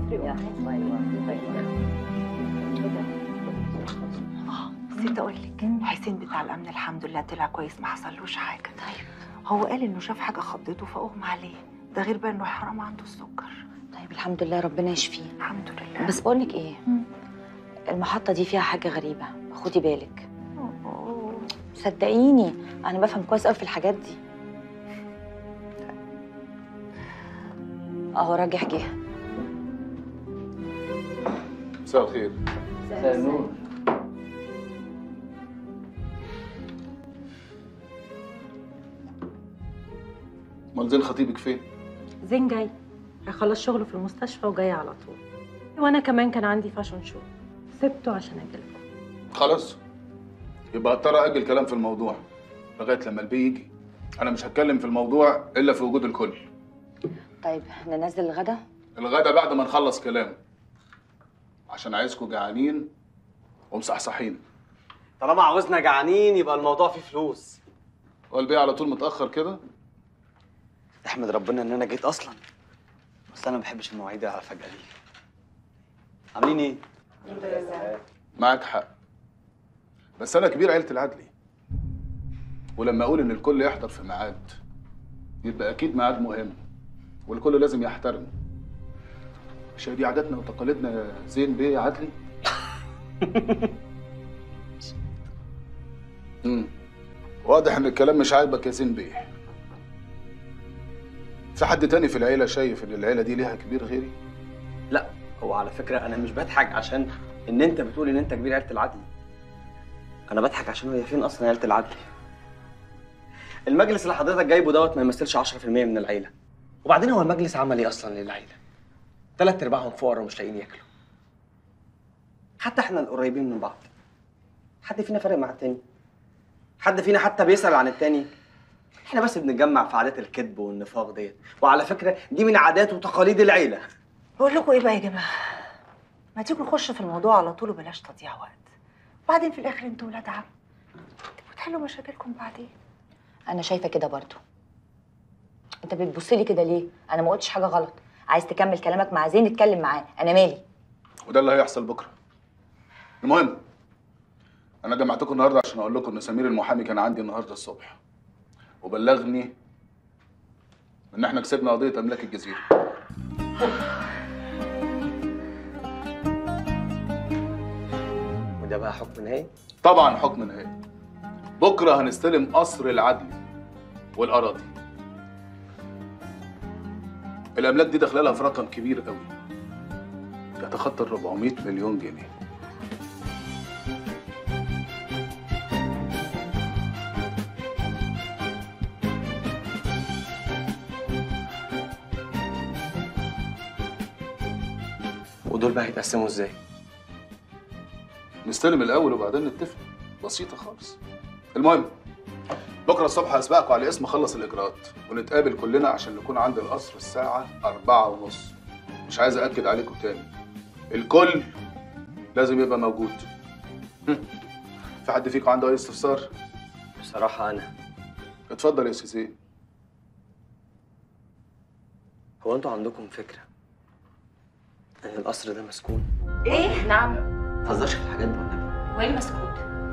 يفرقوا اه نسيت اقول لك حسين بتاع الامن الحمد لله طلع كويس ما حصلوش حاجه طيب هو قال انه شاف حاجه خضته فاغمى عليه ده غير بقى انه حرام عنده السكر طيب الحمد لله ربنا يشفيه الحمد لله بس بقول لك ايه المحطة دي فيها حاجة غريبة خدي بالك صدقيني أنا بفهم كويس قوي في الحاجات دي أهو راجح جه مساء الخير مساء النور امال زين خطيبك فين؟ زين جاي هيخلص شغله في المستشفى وجاي على طول وانا كمان كان عندي فاشن شو سبته عشان اجيلكم خلاص يبقى اضطر اجل كلام في الموضوع لغايه لما البي يجي انا مش هتكلم في الموضوع الا في وجود الكل طيب ننزل الغدا الغدا بعد ما نخلص كلام عشان عايزكم جعانين ومصحصحين طالما عاوزنا جعانين يبقى الموضوع فيه فلوس هو البي على طول متاخر كده احمد ربنا ان انا جيت اصلا بس انا ما بحبش المواعيد على فجأة دي عاملين ايه؟ معاك حق بس انا كبير عيله العدلي ولما اقول ان الكل يحضر في ميعاد يبقى اكيد ميعاد مهم والكل لازم يحترمه مش هي دي عاداتنا وتقاليدنا يا زين بيه يا عدلي امم واضح ان الكلام مش عاجبك يا زين بيه في حد تاني في العيله شايف ان العيله دي ليها كبير غيري لا هو على فكرة انا مش بضحك عشان ان انت بتقول ان انت كبير عيلة العدل انا بضحك عشان هي فين اصلا عيلة العدل المجلس اللي حضرتك جايبه دوت ما يمثلش 10% من العيلة وبعدين هو المجلس عمل ايه اصلا للعيلة تلات ارباعهم فقراء ومش لاقيين ياكلوا حتى احنا القريبين من بعض حد فينا فارق مع التاني حد فينا حتى بيسأل عن التاني احنا بس بنتجمع في عادات الكذب والنفاق ديت وعلى فكرة دي من عادات وتقاليد العيلة بقول لكم ايه بقى يا جماعه ما تيجوا نخش في الموضوع على طول وبلاش تضييع وقت وبعدين في الاخر انتوا ولاد عم تبقوا تحلوا مشاكلكم بعدين أنا شايفة كده برضو أنت بتبص لي كده ليه؟ أنا ما قلتش حاجة غلط عايز تكمل كلامك مع زين اتكلم معاه أنا مالي وده اللي هيحصل بكره المهم انا جمعتكم النهارده عشان اقول لكم ان سمير المحامي كان عندي النهارده الصبح وبلغني ان احنا كسبنا قضيه املاك الجزيره وده بقى حكم نهائي طبعا حكم نهائي بكره هنستلم قصر العدل والاراضي الاملاك دي داخله لها في رقم كبير قوي يتخطى ال 400 مليون جنيه ودول بقى هيتقسموا ازاي؟ نستلم الاول وبعدين نتفق بسيطه خالص المهم بكره الصبح هسبقكم على الاسم اخلص الاجراءات ونتقابل كلنا عشان نكون عند القصر الساعه أربعة ونص مش عايز اكد عليكم تاني الكل لازم يبقى موجود هم. في حد فيكم عنده اي استفسار بصراحة أنا اتفضل يا سيسي هو أنتوا عندكم فكرة إن القصر ده مسكون؟ ايه نعم ما تهزرش في الحاجات دي والنبي وين مسكوت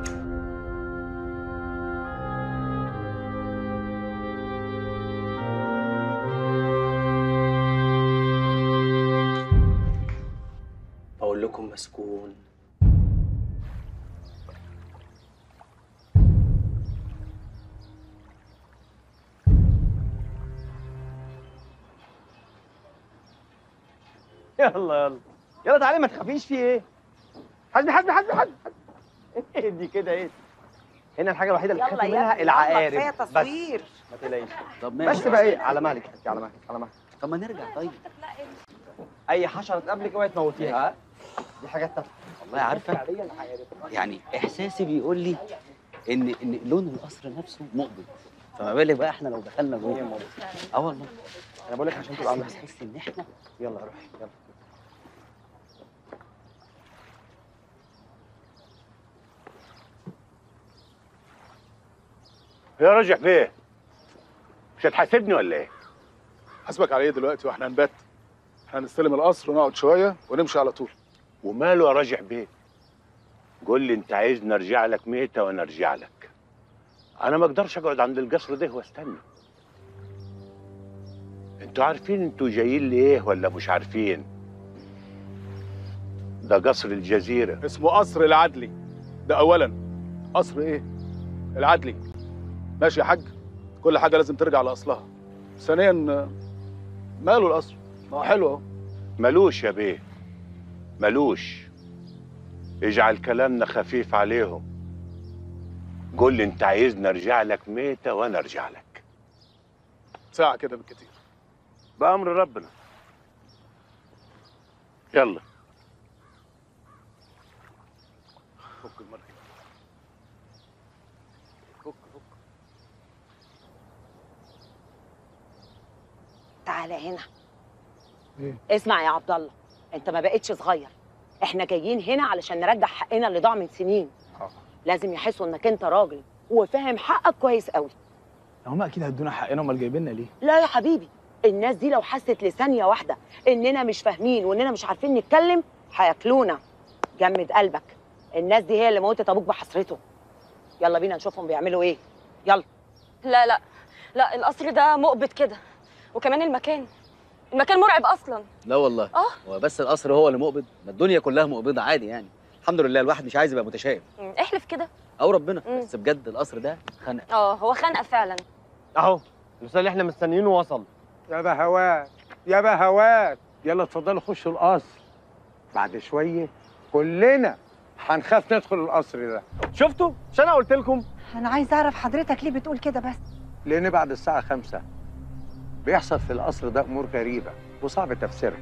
بقول لكم مسكون يلا يلا يلا تعالي ما تخافيش في ايه حسبي حسبي حسبي حسبي حسبي. دي كده ايه هنا الحاجه الوحيده اللي تخافي منها العقارب بس ما تقلقيش طب بس بقى ايه على مالك يا حبيبتي على مالك على مالك طب ما نرجع طيب اي حشره تقابلك اوعي تموتيها ها دي حاجات تافهه والله عارفه عليا العقارب يعني احساسي بيقول لي ان ان لون القصر نفسه مقبض فما بالك بقى احنا لو دخلنا ايه جوه ماما اه والله انا بقول لك عشان تبقى عامله بس حساب تحس ان احنا يلا روحي يلا يا راجع فين؟ مش هتحاسبني ولا ايه؟ حاسبك على ايه دلوقتي واحنا هنبات هنستلم القصر ونقعد شويه ونمشي على طول وماله يا راجح بيه قول لي انت عايزني ارجع لك ميتة وانا ارجع لك انا ما اقدرش اقعد عند القصر ده واستنى انتوا عارفين انتوا جايين ليه ولا مش عارفين ده قصر الجزيرة اسمه قصر العدلي ده اولا قصر ايه العدلي ماشي يا حاج كل حاجه لازم ترجع لاصلها ثانيا ماله القصر ما هو حلو اهو ملوش يا بيه ملوش اجعل كلامنا خفيف عليهم قول لي انت عايزني ارجع لك ميتة وانا ارجع لك ساعه كده بالكتير بأمر ربنا يلا فك المركب فك فك تعالى هنا إيه؟ اسمع يا عبد الله انت ما بقتش صغير احنا جايين هنا علشان نرجع حقنا اللي ضاع من سنين حاضر. لازم يحسوا انك انت راجل وفاهم حقك كويس قوي هم اكيد هيدونا حقنا امال جايبيننا ليه لا يا حبيبي الناس دي لو حست لثانيه واحده اننا مش فاهمين واننا مش عارفين نتكلم هياكلونا جمد قلبك الناس دي هي اللي موتت ابوك بحسرته يلا بينا نشوفهم بيعملوا ايه يلا لا لا لا القصر ده مقبض كده وكمان المكان المكان مرعب اصلا لا والله اه هو بس القصر هو اللي مقبض ما الدنيا كلها مقبضه عادي يعني الحمد لله الواحد مش عايز يبقى متشائم مم، احلف كده او ربنا مم. بس بجد القصر ده خنق اه هو خنقه فعلا اهو الاستاذ اللي احنا مستنيينه وصل يا بهوات يا بهوات يلا اتفضلوا خشوا القصر بعد شويه كلنا هنخاف ندخل القصر ده شفتوا مش انا قلت لكم انا عايز اعرف حضرتك ليه بتقول كده بس لان بعد الساعه خمسة بيحصل في القصر ده امور غريبه وصعب تفسيرها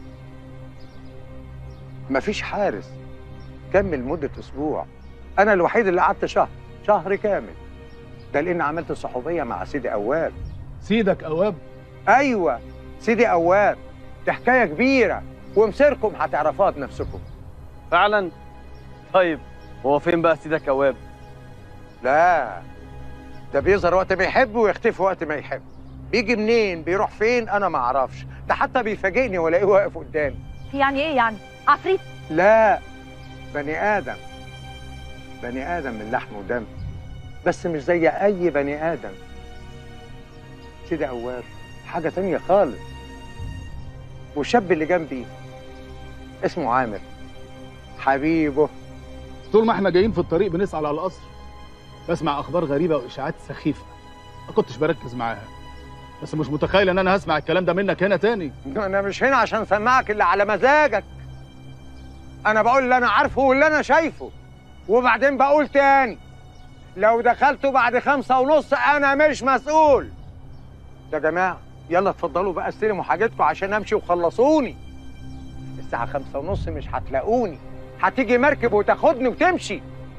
مفيش حارس كمل مده اسبوع انا الوحيد اللي قعدت شهر شهر كامل ده لان عملت صحوبيه مع سيدي اواب سيدك اواب ايوه سيدي اواب دي حكايه كبيره ومصيركم هتعرفوها بنفسكم فعلا طيب هو فين بقى سيدك كواب لا ده بيظهر وقت ما يحب ويختفي وقت ما يحب بيجي منين بيروح فين انا ما اعرفش ده حتى بيفاجئني والاقيه واقف قدامي يعني ايه يعني عفريت لا بني ادم بني ادم من لحم ودم بس مش زي اي بني ادم سيدي اواب حاجه تانية خالص والشاب اللي جنبي اسمه عامر حبيبه طول ما احنا جايين في الطريق بنسأل على القصر بسمع اخبار غريبه واشاعات سخيفه ما كنتش بركز معاها بس مش متخيل ان انا هسمع الكلام ده منك هنا تاني انا مش هنا عشان اسمعك اللي على مزاجك انا بقول اللي انا عارفه واللي انا شايفه وبعدين بقول تاني لو دخلتوا بعد خمسة ونص انا مش مسؤول يا جماعة يلا اتفضلوا بقى استلموا حاجتكم عشان امشي وخلصوني الساعة خمسة ونص مش هتلاقوني هتيجي مركب وتاخدني وتمشي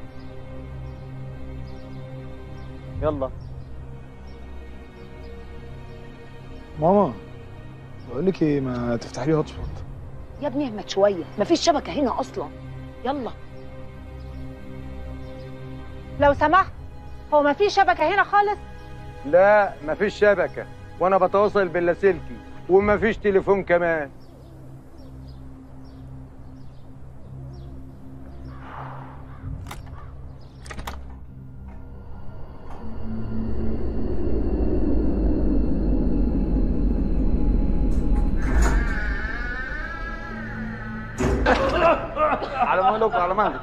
يلا ماما بقول لك ايه ما تفتحي لي هوت سبوت يا ابني اهمت شويه مفيش شبكه هنا اصلا يلا لو سمحت هو ما فيش شبكه هنا خالص لا مفيش شبكة وانا بتواصل باللاسلكي ومفيش تليفون كمان على مهلك على مهلك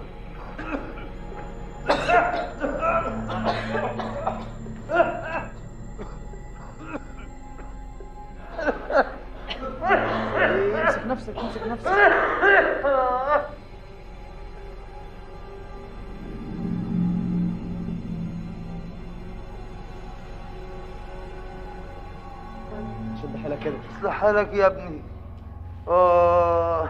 امسك نفسك امسك نفسك شد حيلك كده اصلح حالك يا ابني آه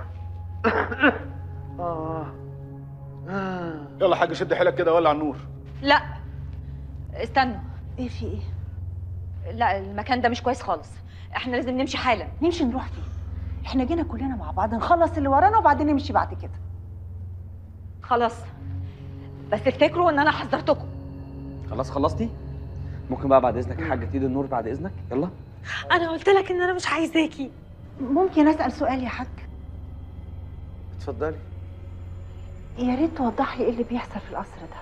آه يلا يا حاج شد حيلك كده ولع النور لا استنوا ايه في ايه لا المكان ده مش كويس خالص احنا لازم نمشي حالا نمشي نروح فين احنا جينا كلنا مع بعض نخلص اللي ورانا وبعدين نمشي بعد كده خلاص بس افتكروا ان انا حذرتكم خلاص خلصتي ممكن بقى بعد اذنك يا حاجه تيجي النور بعد اذنك يلا انا قلت لك ان انا مش عايزاكي ممكن اسال سؤال يا حاج اتفضلي يا ريت توضح لي ايه اللي بيحصل في القصر ده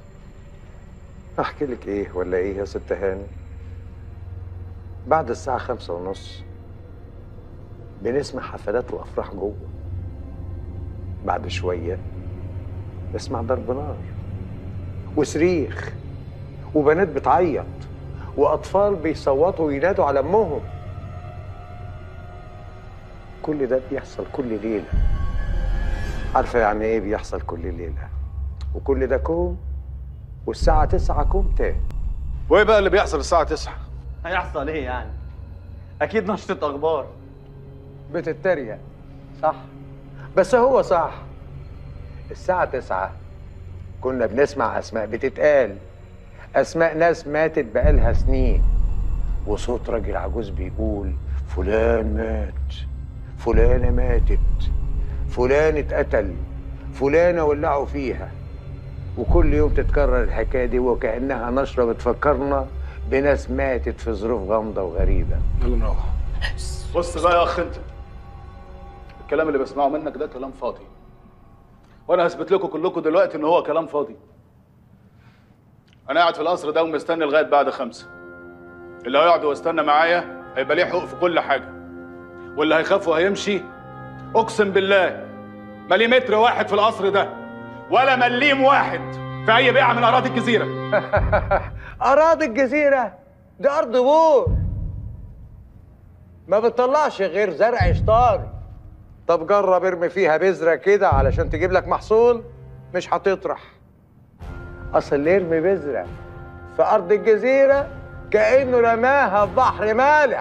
احكي لك ايه ولا ايه يا ست هاني بعد الساعة خمسة ونص بنسمع حفلات وافراح جوه بعد شوية نسمع ضرب نار وصريخ وبنات بتعيط واطفال بيصوتوا وينادوا على امهم كل ده بيحصل كل ليلة عارفة يعني ايه بيحصل كل ليلة وكل ده كوم والساعة تسعة كوم تاني وايه بقى اللي بيحصل الساعه 9 هيحصل ايه يعني؟ اكيد نشرة اخبار بتتريق صح بس هو صح الساعة تسعة كنا بنسمع أسماء بتتقال أسماء ناس ماتت بقالها سنين وصوت راجل عجوز بيقول فلان مات فلانة ماتت فلان اتقتل فلانة ولعوا فيها وكل يوم تتكرر الحكاية دي وكأنها نشرة بتفكرنا بناس ماتت في ظروف غامضة وغريبة يلا نروح بص بقى يا اخ انت الكلام اللي بسمعه منك ده كلام فاضي وانا هثبت لكم كلكم دلوقتي ان هو كلام فاضي انا قاعد في القصر ده ومستني لغايه بعد خمسة اللي هيقعد ويستنى معايا هيبقى ليه حقوق في كل حاجه واللي هيخاف وهيمشي اقسم بالله ملي متر واحد في القصر ده ولا مليم واحد في اي بيعه من اراضي الجزيره أراضي الجزيرة دي أرض بور ما بتطلعش غير زرع شطار طب جرب ارمي فيها بذرة كده علشان تجيب لك محصول مش هتطرح أصل اللي يرمي بذرة في أرض الجزيرة كأنه رماها في بحر مالح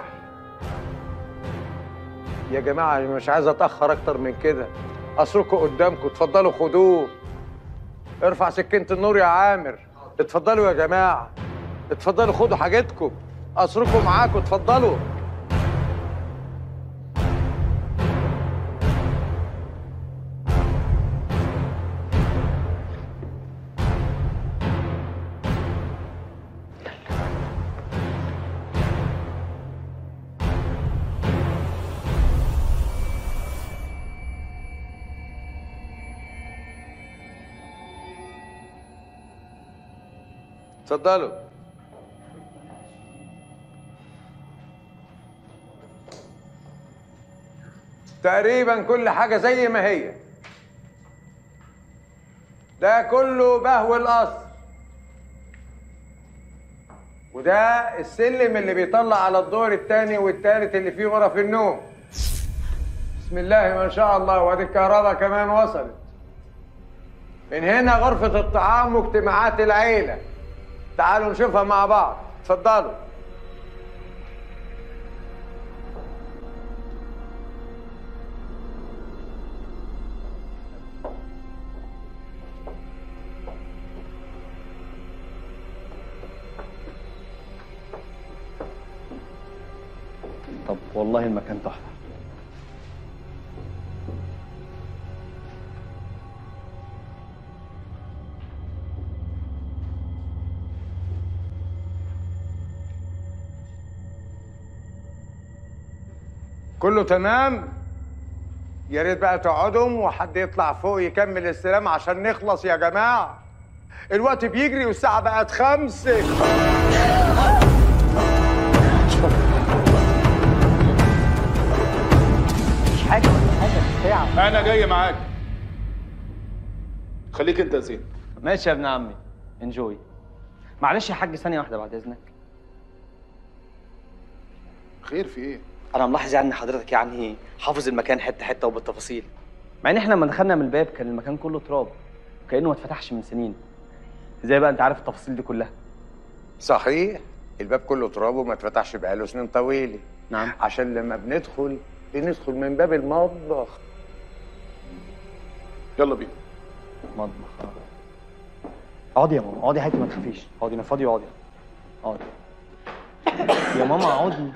يا جماعة أنا مش عايز أتأخر أكتر من كده قصركم قدامكم اتفضلوا خدوه ارفع سكينة النور يا عامر اتفضلوا يا جماعة اتفضلوا خدوا حاجتكم قصركم معاكم اتفضلوا اتفضلوا تقريبا كل حاجة زي ما هي ده كله بهو القصر وده السلم اللي بيطلع على الدور الثاني والثالث اللي فيه غرف النوم بسم الله ما شاء الله وادي الكهرباء كمان وصلت من هنا غرفة الطعام واجتماعات العيلة تعالوا نشوفها مع بعض اتفضلوا طب والله المكان تحفة كله تمام يا ريت بقى تقعدوا وحد يطلع فوق يكمل السلام عشان نخلص يا جماعة الوقت بيجري والساعة بقت خمسة مش حاجه ولا حاجه الساعه انا جاي معاك خليك انت يا زين ماشي يا ابن عمي انجوي معلش يا حاج ثانية واحدة بعد إذنك خير في ايه أنا ملاحظ يعني إن حضرتك يعني حافظ المكان حتة حتة وبالتفاصيل مع إن إحنا لما دخلنا من الباب كان المكان كله تراب كأنه ما اتفتحش من سنين إزاي بقى أنت عارف التفاصيل دي كلها صحيح الباب كله تراب وما اتفتحش بقاله سنين طويلة نعم عشان لما بندخل بندخل من باب المطبخ يلا بينا مطبخ آه. اقعدي يا ماما اقعدي هاتي ما تخافيش اقعدي نفضي اقعدي اقعدي يا ماما اقعدي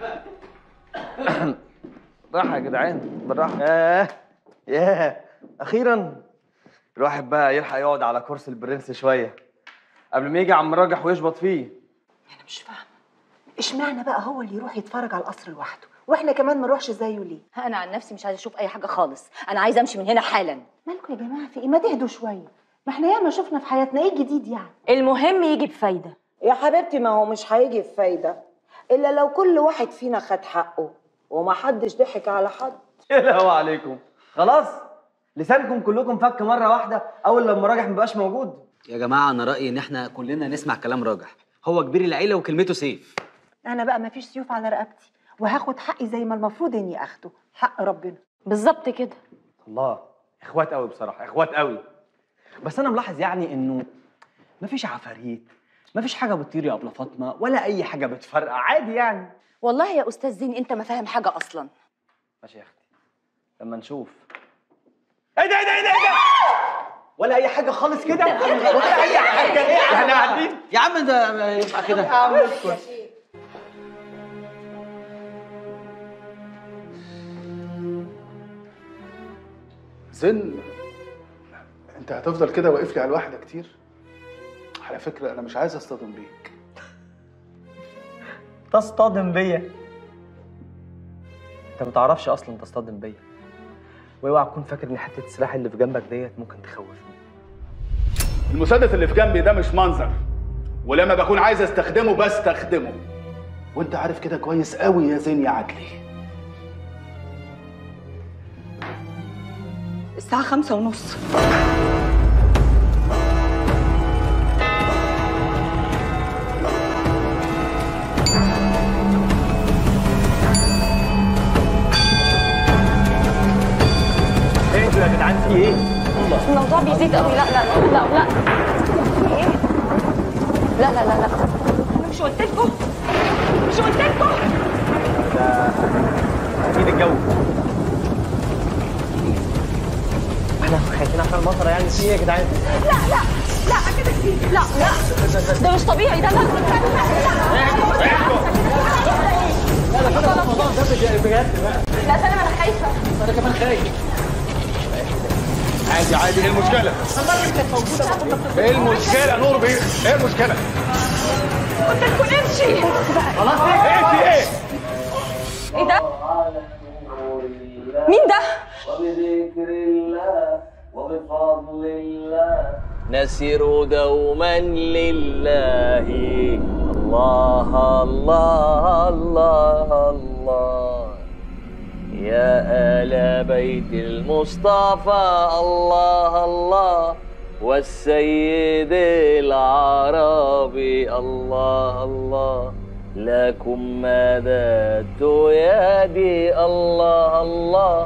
راحة يا جدعان بالراحة ياه ياه أخيرا الواحد بقى يلحق يقعد على كرسي البرنس شوية قبل ما يجي عم راجح ويشبط فيه انا مش فاهمه اشمعنى بقى هو اللي يروح يتفرج على القصر لوحده واحنا كمان ما نروحش زيه ليه انا عن نفسي مش عايزه اشوف اي حاجه خالص انا عايزه امشي من هنا حالا مالكم يا جماعه في ايه ما تهدوا شويه ما احنا ياما شفنا في حياتنا ايه الجديد يعني المهم يجي بفايده يا حبيبتي ما هو مش هيجي بفايده الا لو كل واحد فينا خد حقه وما حدش ضحك على حد يا لهوي عليكم خلاص لسانكم كلكم فك مره واحده اول لما راجح مبقاش موجود يا جماعه انا رايي ان احنا كلنا نسمع كلام راجح هو كبير العيله وكلمته سيف انا بقى ما فيش سيوف على رقبتي وهاخد حقي زي ما المفروض اني اخده حق ربنا بالظبط كده الله اخوات قوي بصراحه اخوات قوي بس انا ملاحظ يعني انه مفيش عفاريت مفيش حاجه بتطير يا ابله فاطمه ولا اي حاجه بتفرقع عادي يعني والله يا استاذ زين انت ما فاهم حاجه اصلا ماشي يا اختي لما نشوف ايه ده ايه ده ايه ده, إيه ده؟ ولا اي حاجه خالص كده ولا اي حاجه احنا قاعدين يا عم ده يبقى كده يا عم اسكت زن انت هتفضل كده واقف لي على الواحده كتير على فكره انا مش عايز اصطدم بيك تصطدم بيا انت ما تعرفش اصلا تصطدم بيا واوعى تكون فاكر ان حته السلاح اللي في جنبك ديت ممكن تخوفني المسدس اللي في جنبي ده مش منظر ولما بكون عايز استخدمه بستخدمه وانت عارف كده كويس قوي يا زين يا عدلي الساعه خمسة ونص ايه انتوا يا جدعان في ايه؟ الموضوع بيزيد قوي لا لا لا لا لا ايه لا لا لا لا انا مش قلت لكم مش قلت لكم اكيد الجو احنا خايفين عشان المطره يعني في ايه يا جدعان؟ لا لا لا كده كتير لا لا ده مش طبيعي ده لا لا لا سلام انا خايفه انا كمان خايف عادي عادي ايه المشكله؟ ايه المشكله نور بيه؟ ايه المشكله؟ قلت لكم نمشي خلاص ايه في ايه؟ ايه ده؟ مين ده؟ وبذكر الله وبفضل الله نسير دوما لله الله الله الله الله يا آل بيت المصطفى الله الله والسيد العربي الله الله لكم مددت يدي الله الله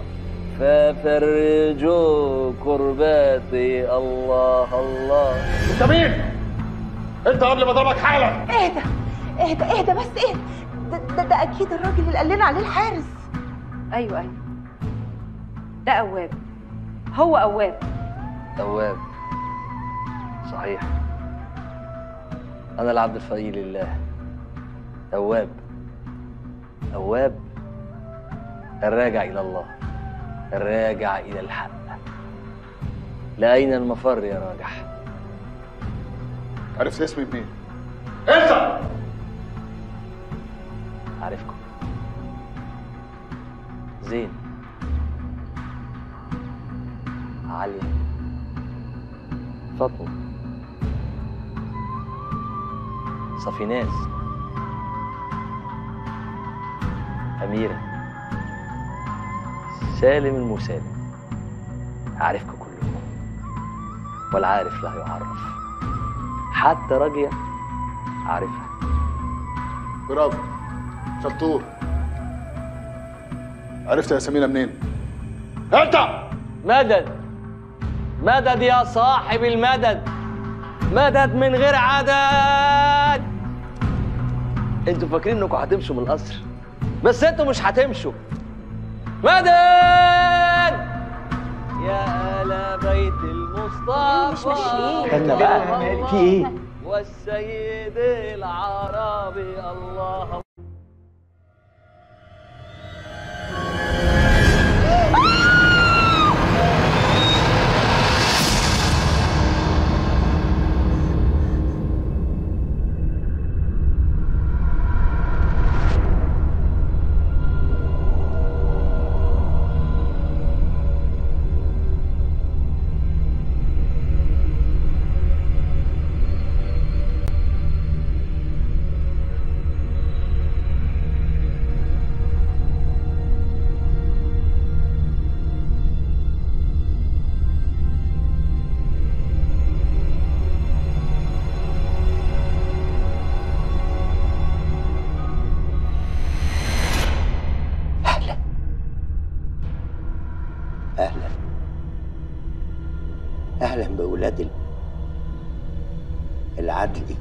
ففرجوا كرباتي الله الله انت مين؟ انت قبل ما اضربك حالا اهدى اهدى اهدى بس اهدى ده, ده, ده اكيد الراجل اللي قال لنا عليه الحارس ايوه ايوه ده اواب هو اواب تواب صحيح أنا العبد الفقير لله تواب تواب الراجع إلى الله الراجع إلى الحق لأين المفر يا راجح؟ عرفت اسمي منين؟ انت عارفكم زين علي فاطمة صفيناز أميرة سالم المسالم أعرفكم كلكم والعارف لا يعرف حتى راجية أعرفها برافو شطور عرفت اسامينا منين؟ انت مدد مدد يا صاحب المدد مدد من غير عدد انتوا فاكرين انكم هتمشوا من القصر بس انتوا مش هتمشوا مدد يا آل بيت المصطفى مش ماشيين. استنى بقى في ايه؟ والسيد العربي الله ولاد ال- العدلي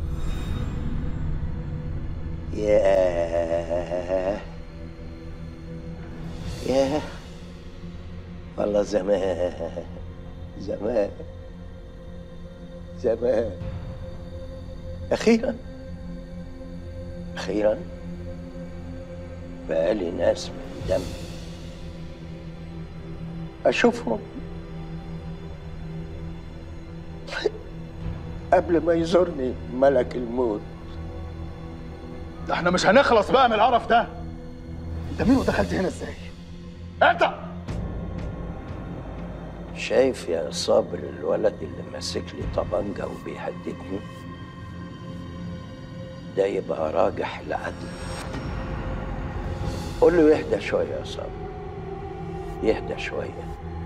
ياه ياه والله زمان زمان زمان أخيرا أخيرا بقالي ناس من دم أشوفهم قبل ما يزورني ملك الموت ده احنا مش هنخلص بقى من القرف ده انت مين ودخلت هنا ازاي انت شايف يا صابر الولد اللي ماسك لي طبنجة وبيهددني ده يبقى راجح العدل قول له يهدى شوية يا صابر يهدى شوية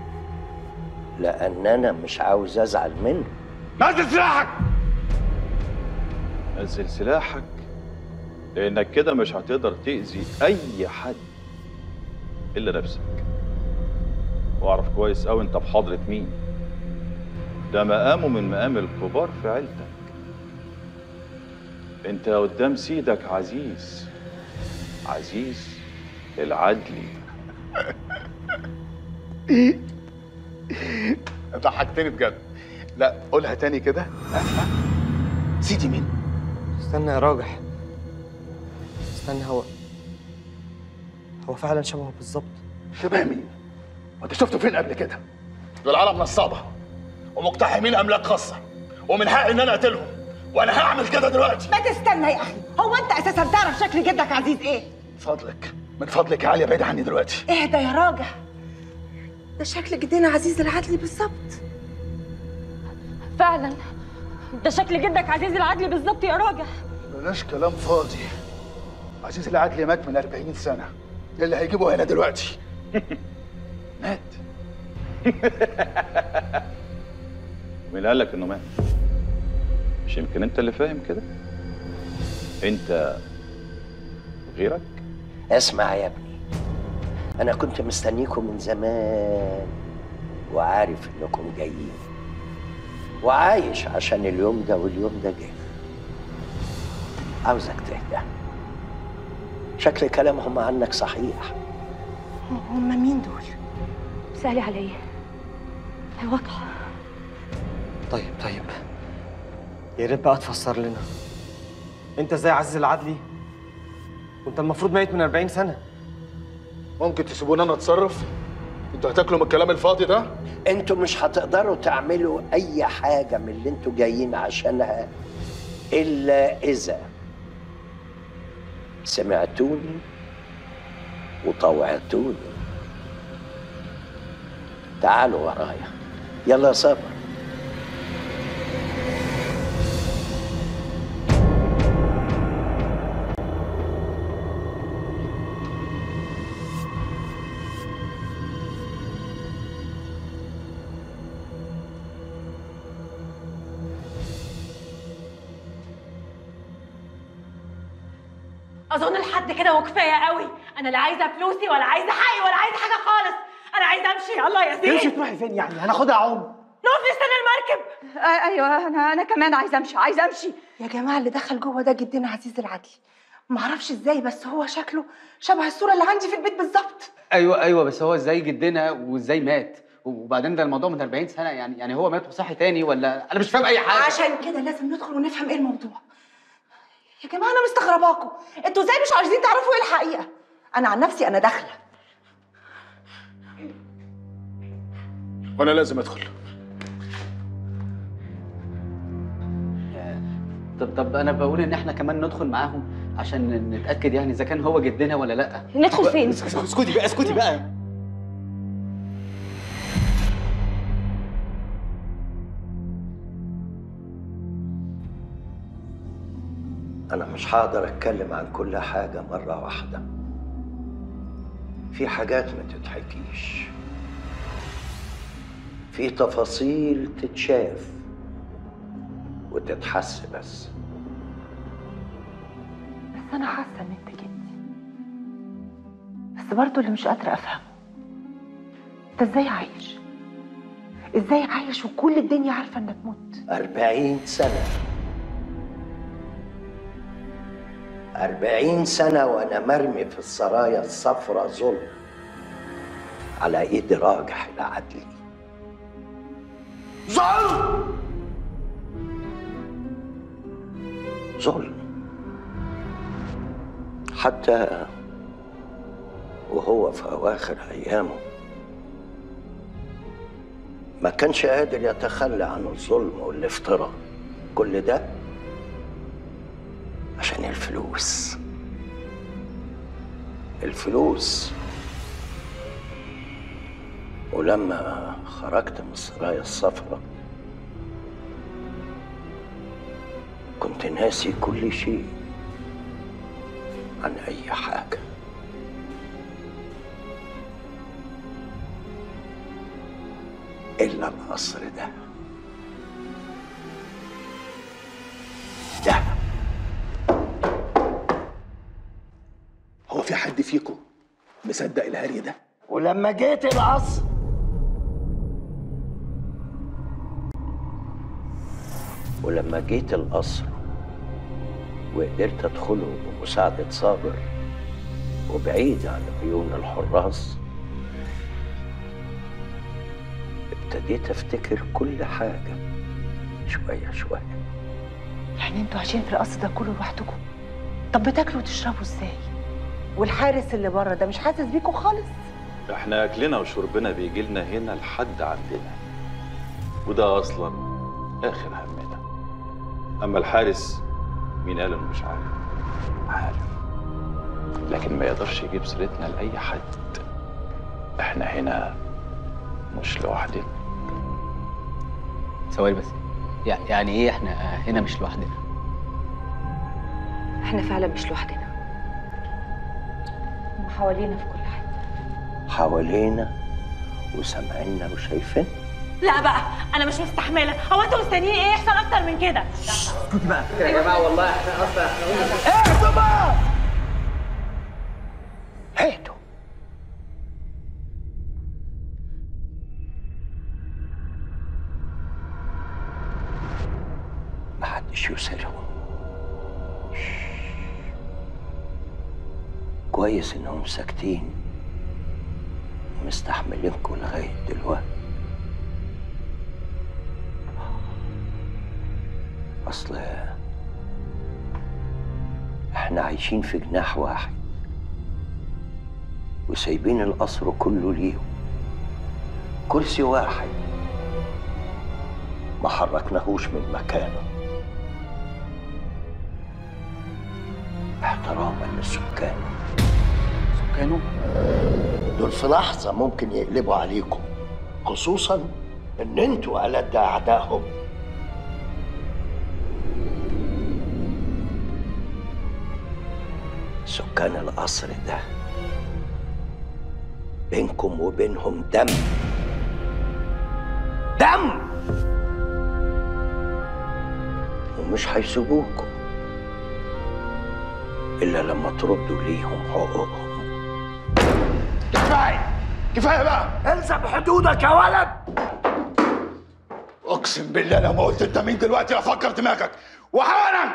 لأن أنا مش عاوز أزعل منه نزل سلاحك نزل سلاحك لانك كده مش هتقدر تأذي اي حد الا نفسك واعرف كويس قوي انت بحضرة مين ده مقامه من مقام الكبار في عيلتك انت قدام سيدك عزيز عزيز العدلي ضحكتني بجد لا قولها تاني كده ها؟ ها؟ سيدي مين استنى يا راجح استنى هو هو فعلا شبهه بالظبط شبه مين وانت شفته فين قبل كده دول عالم نصابه ومقتحمين املاك خاصه ومن حقي ان انا اقتلهم وانا هعمل كده دلوقتي ما تستنى يا اخي هو انت اساسا تعرف شكل جدك عزيز ايه من فضلك من فضلك يا عليا بعيد عني دلوقتي اهدى يا راجل ده شكل جدنا عزيز العدلي بالظبط فعلا ده شكل جدك عزيز العدلي بالظبط يا راجح بلاش كلام فاضي عزيز العدلي مات من 40 سنه إيه اللي هيجيبه هنا دلوقتي مات مين قال لك انه مات مش يمكن انت اللي فاهم كده انت غيرك اسمع يا ابني أنا كنت مستنيكم من زمان وعارف إنكم جايين وعايش عشان اليوم ده واليوم ده جه عاوزك تهدى شكل كلامهم عنك صحيح هم مين دول سألي عليا واضحة طيب طيب يا ريت بقى تفسر لنا انت ازاي عزيز العدلي وانت المفروض ميت من 40 سنه ممكن تسيبوني انا اتصرف انتوا هتاكلوا من الكلام الفاضي ده انتوا مش هتقدروا تعملوا اي حاجة من اللي انتوا جايين عشانها الا اذا سمعتوني وطوعتوني تعالوا ورايا يلا يا صابر اظن لحد كده وكفايه قوي انا لا عايزه فلوسي ولا عايزه حقي ولا عايزه حاجه خالص انا عايزه امشي يلا يا زين تمشي تروحي فين يعني هناخدها عوم نقف نستنى المركب ايوه انا انا كمان عايزه امشي عايزه امشي يا جماعه اللي دخل جوه ده جدنا عزيز العدلي معرفش ازاي بس هو شكله شبه الصوره اللي عندي في البيت بالظبط ايوه ايوه بس هو ازاي جدنا وازاي مات وبعدين ده الموضوع من 40 سنه يعني يعني هو مات وصحي تاني ولا انا مش فاهم اي حاجه عشان كده لازم ندخل ونفهم ايه الموضوع يا جماعه انا مستغرباكم انتوا ازاي مش عايزين تعرفوا ايه الحقيقه انا عن نفسي انا داخله وانا لازم ادخل طب طب انا بقول ان احنا كمان ندخل معاهم عشان نتاكد يعني اذا كان هو جدنا ولا لا ندخل فين؟ اسكتي بقى اسكتي بقى أنا مش هقدر أتكلم عن كل حاجة مرة واحدة في حاجات ما تتحكيش في تفاصيل تتشاف وتتحس بس بس انا حاسه ان انت جدي بس برضه اللي مش قادره افهمه انت ازاي عايش ازاي عايش وكل الدنيا عارفه انك مت أربعين سنة أربعين سنة وأنا مرمي في السرايا الصفراء ظلم على إيد راجح العدلي ظلم ظلم حتى وهو في أواخر أيامه ما كانش قادر يتخلى عن الظلم والافتراء كل ده عشان الفلوس الفلوس ولما خرجت من السرايا الصفراء كنت ناسي كل شيء عن أي حاجة إلا القصر ده ده هو في حد فيكم مصدق الهري ده ولما جيت القصر ولما جيت القصر وقدرت ادخله بمساعدة صابر وبعيد عن عيون الحراس ابتديت افتكر كل حاجة شوية شوية يعني انتوا عايشين في القصر ده كله لوحدكم طب بتاكلوا وتشربوا ازاي والحارس اللي بره ده مش حاسس بيكم خالص احنا اكلنا وشربنا بيجي لنا هنا لحد عندنا وده اصلا اخر همنا اما الحارس مين قال انه مش عارف عارف لكن ما يقدرش يجيب سيرتنا لاي حد احنا هنا مش لوحدنا ثواني بس يع- يعني ايه احنا هنا مش لوحدنا احنا فعلا مش لوحدنا هم حوالينا في كل حاجه حوالينا وسامعيننا وشايفين لا بقى انا مش مستحمله هو انتوا مستنيين ايه يحصل اكتر من كده اسكتي بقى يا جماعه والله احنا اصلا احنا قلنا اهدوا بقى اهدوا محدش يسألهم كويس انهم ساكتين ومستحملينكم لغاية دلوقتي اصل احنا عايشين في جناح واحد وسايبين القصر كله ليهم كرسي واحد ما حركناهوش من مكانه احتراما للسكان سكانه دول في لحظة ممكن يقلبوا عليكم خصوصا ان انتوا ألد أعدائهم سكان القصر ده بينكم وبينهم دم دم ومش هيسيبوكم إلا لما تردوا ليهم حقوقهم كفايه كفايه بقى الزم حدودك يا ولد اقسم بالله لو ما قلت انت مين دلوقتي افكر دماغك وحالا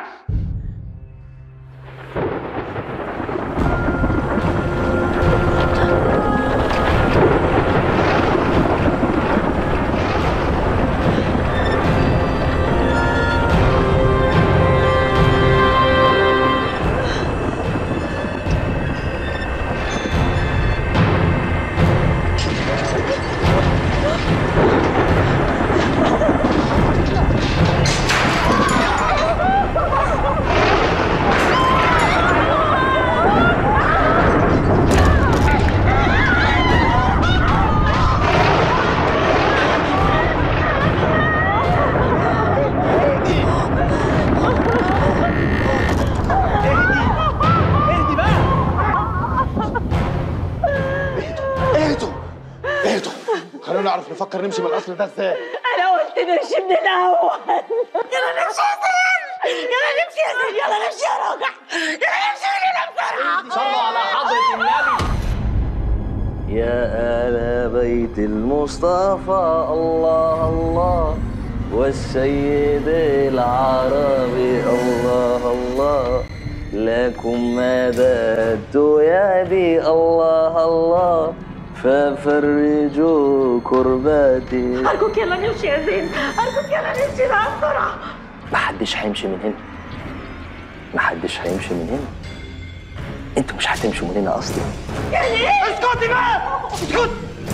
اهدوا اهدوا خلونا نعرف نفكر نمشي من القصر ده ازاي انا قلت نمشي من الاول يلا نمشي يا سيد يلا نمشي يا سيد يلا نمشي يا راجع يلا نمشي من هنا بسرعه صلوا على حضرة النبي يا آل بيت المصطفى المصطفى الله الله والسيد العربي الله الله لكم مددت يدي الله الله ففرجوا كرباتي أرجوك يلا نمشي يا زين أرجوك يلا نمشي بقى بسرعة محدش هيمشي من هنا محدش هيمشي من هنا انتوا مش هتمشوا من هنا اصلا يعني إيه؟ اسكتي بقى اسكت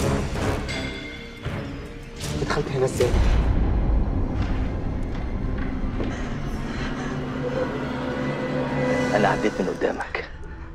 دخلت هنا ازاي؟ انا عديت من قدامك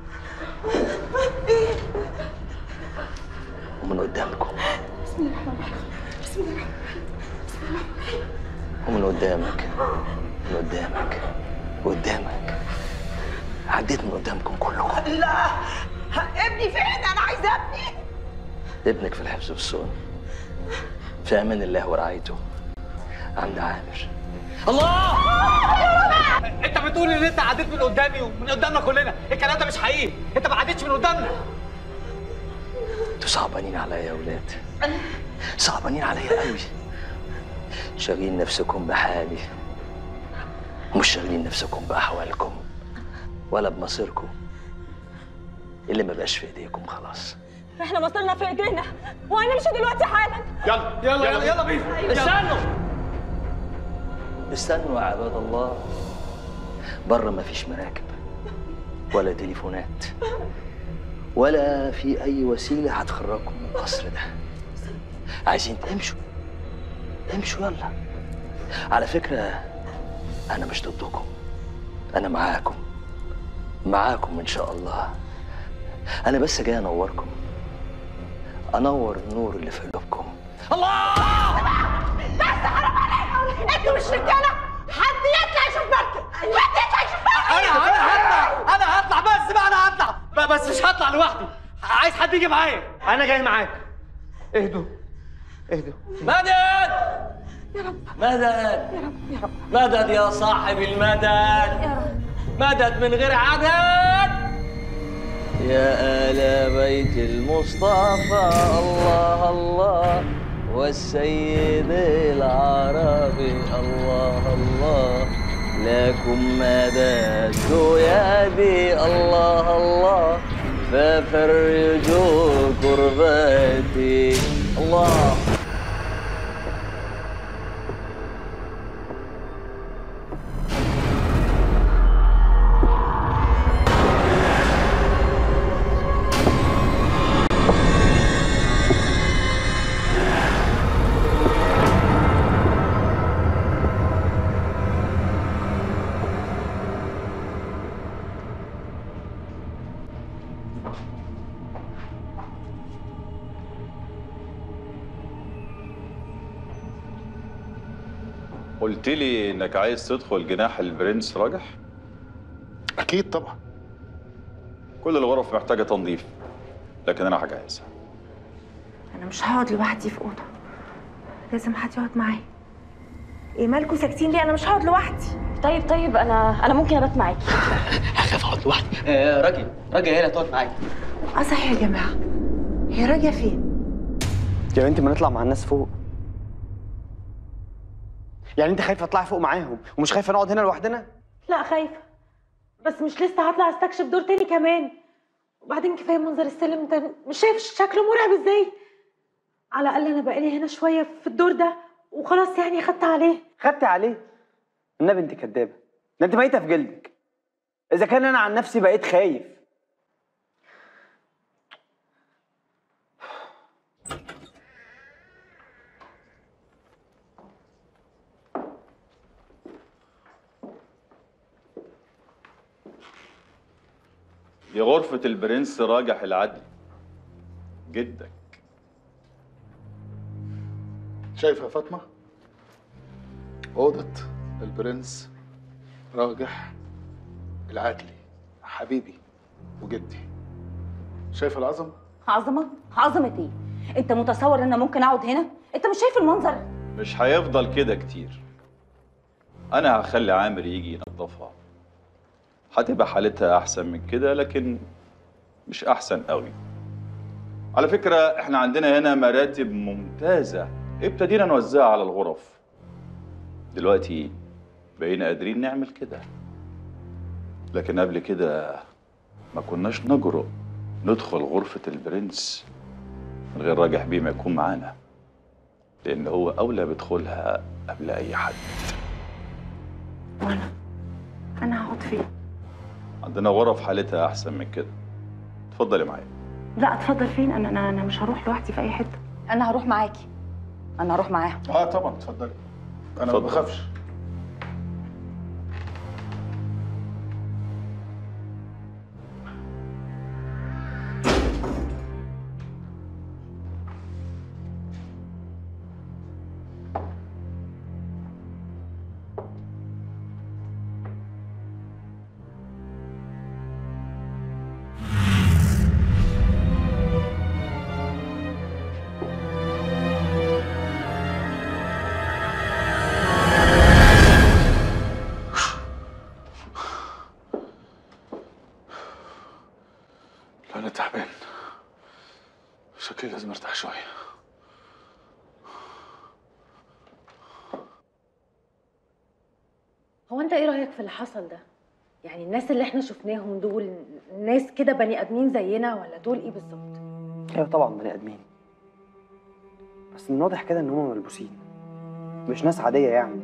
ومن قدامكم بسم الله الرحمن الرحيم بسم الله الرحمن الرحيم ومن قدامك من قدامك قدامك عديت من قدامكم كلكم لا ابني فين انا عايزه ابني ابنك في الحفظ والصون في امان الله ورعايته عند عامر الله انت بتقول ان انت عديت من قدامي ومن قدامنا كلنا الكلام ده مش حقيقي انت ما عدتش من قدامنا انتوا صعبانين عليا يا ولاد صعبانين عليا قوي شاغلين نفسكم بحالي مش شاغلين نفسكم باحوالكم ولا بمصيركم اللي ما بقاش في ايديكم خلاص احنا مصيرنا في ايدينا وهنمشي دلوقتي حالا يلا يلا يلا يلا بينا استنوا استنوا يا عباد الله بره ما فيش مراكب ولا تليفونات ولا في اي وسيله هتخرجكم من القصر ده عايزين تمشوا امشوا يلا على فكره انا مش ضدكم انا معاكم معاكم ان شاء الله انا بس جاي انوركم انور النور اللي في قلوبكم الله بس حرام عليك انتوا مش رجاله حد يطلع يشوف مركب حد يطلع يشوف مركب انا انا هطلع انا هطلع بس بقى انا هطلع ب- بس مش هطلع لوحدي عايز حد يجي معايا انا جاي معاك اهدوا اهدوا مدد يا رب مدد يا رب يا رب مدد يا صاحب المدد يا رب مدد من غير عدد يا آل بيت المصطفى الله الله والسيد العربي الله الله لكم مددت يدي الله الله ففرجوا كرباتي الله قلت لي انك عايز تدخل جناح البرنس راجح اكيد طبعا كل الغرف محتاجه تنظيف لكن انا هجهزها انا مش هقعد لوحدي في اوضه لازم حد يقعد معايا ايه مالكوا ساكتين ليه انا مش هقعد لوحدي طيب طيب انا انا ممكن ابات معاكي هخاف اقعد لوحدي آه راجل راجل هي اللي هتقعد معايا اه صحيح يا جماعه هي راجيه فين يا بنتي ما نطلع مع الناس فوق يعني انت خايفه اطلع فوق معاهم ومش خايفه نقعد هنا لوحدنا لا خايفة بس مش لسه هطلع استكشف دور تاني كمان وبعدين كفاية منظر السلم ده مش شايف شكله مرعب ازاي على الأقل أنا بقالي هنا شوية في الدور ده وخلاص يعني خدت عليه خدت عليه النبي انت كدابه ده انت ميته في جلدك اذا كان انا عن نفسي بقيت خايف دي غرفه البرنس راجح العدل جدك شايفه يا فاطمه اوضه البرنس راجح العدلي حبيبي وجدي شايفه العظمه عظمه عظمه ايه انت متصور ان انا ممكن اقعد هنا انت مش شايف المنظر مش هيفضل كده كتير انا هخلي عامر يجي ينظفها هتبقى حالتها احسن من كده لكن مش احسن قوي على فكرة احنا عندنا هنا مراتب ممتازة ابتدينا نوزعها على الغرف دلوقتي بقينا قادرين نعمل كده لكن قبل كده ما كناش نجرؤ ندخل غرفة البرنس من غير راجح بيه ما يكون معانا لأن هو أولى بدخولها قبل أي حد وانا انا هقعد فين عندنا غرف حالتها أحسن من كده اتفضلي معايا لا اتفضل فين انا انا انا مش هروح لوحدي في اي حته انا هروح معاكي انا هروح معاها اه طبعا اتفضلي انا ما اتفضل. بخافش لا انا تعبان شكلي لازم ارتاح شويه هو انت ايه رايك في اللي حصل ده يعني الناس اللي احنا شفناهم دول ناس كده بني ادمين زينا ولا دول ايه بالظبط ايوه طبعا بني ادمين بس من واضح كده ان هم ملبوسين مش ناس عاديه يعني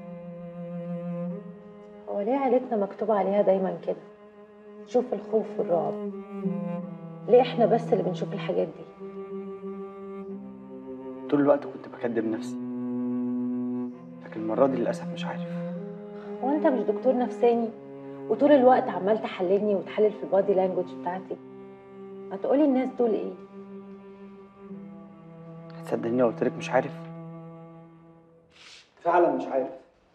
هو ليه عيلتنا مكتوب عليها دايما كده شوف الخوف والرعب ليه احنا بس اللي بنشوف الحاجات دي طول الوقت كنت بكدب نفسي لكن المره دي للاسف مش عارف هو انت مش دكتور نفساني وطول الوقت عمال تحللني وتحلل في البادي لانجوج بتاعتي ما تقولي الناس دول ايه هتصدقني لو قلت لك مش عارف فعلا مش عارف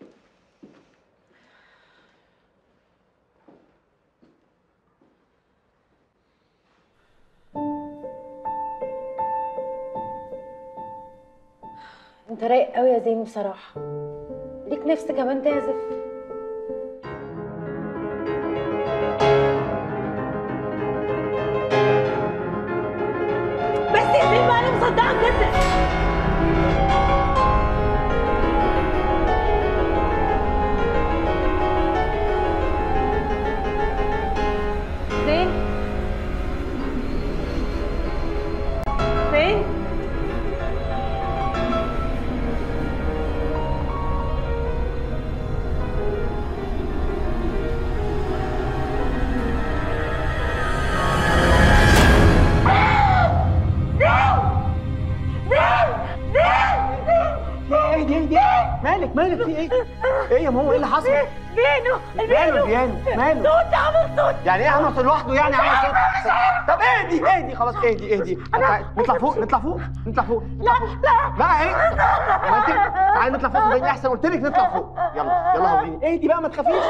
انت رايق قوي يا زين بصراحه ليك نفس كمان تعزف بس يا زين بقى انا مصدعه جدا زين زين اهدي اهدي مالك مالك في ايه؟ ايه يا ماما ايه اللي حصل؟ بينو ماله البيانو ماله؟ صوت عمل صوت يعني ايه عمل صوت لوحده يعني عمل صوت؟ طب اهدي اهدي خلاص اهدي اهدي نطلع فوق نطلع فوق نطلع فوق لا لا لا ايه؟ ما انت تعالي نطلع فوق صدقني احسن قلت لك نطلع فوق يلا يلا هوريني اهدي بقى ما تخافيش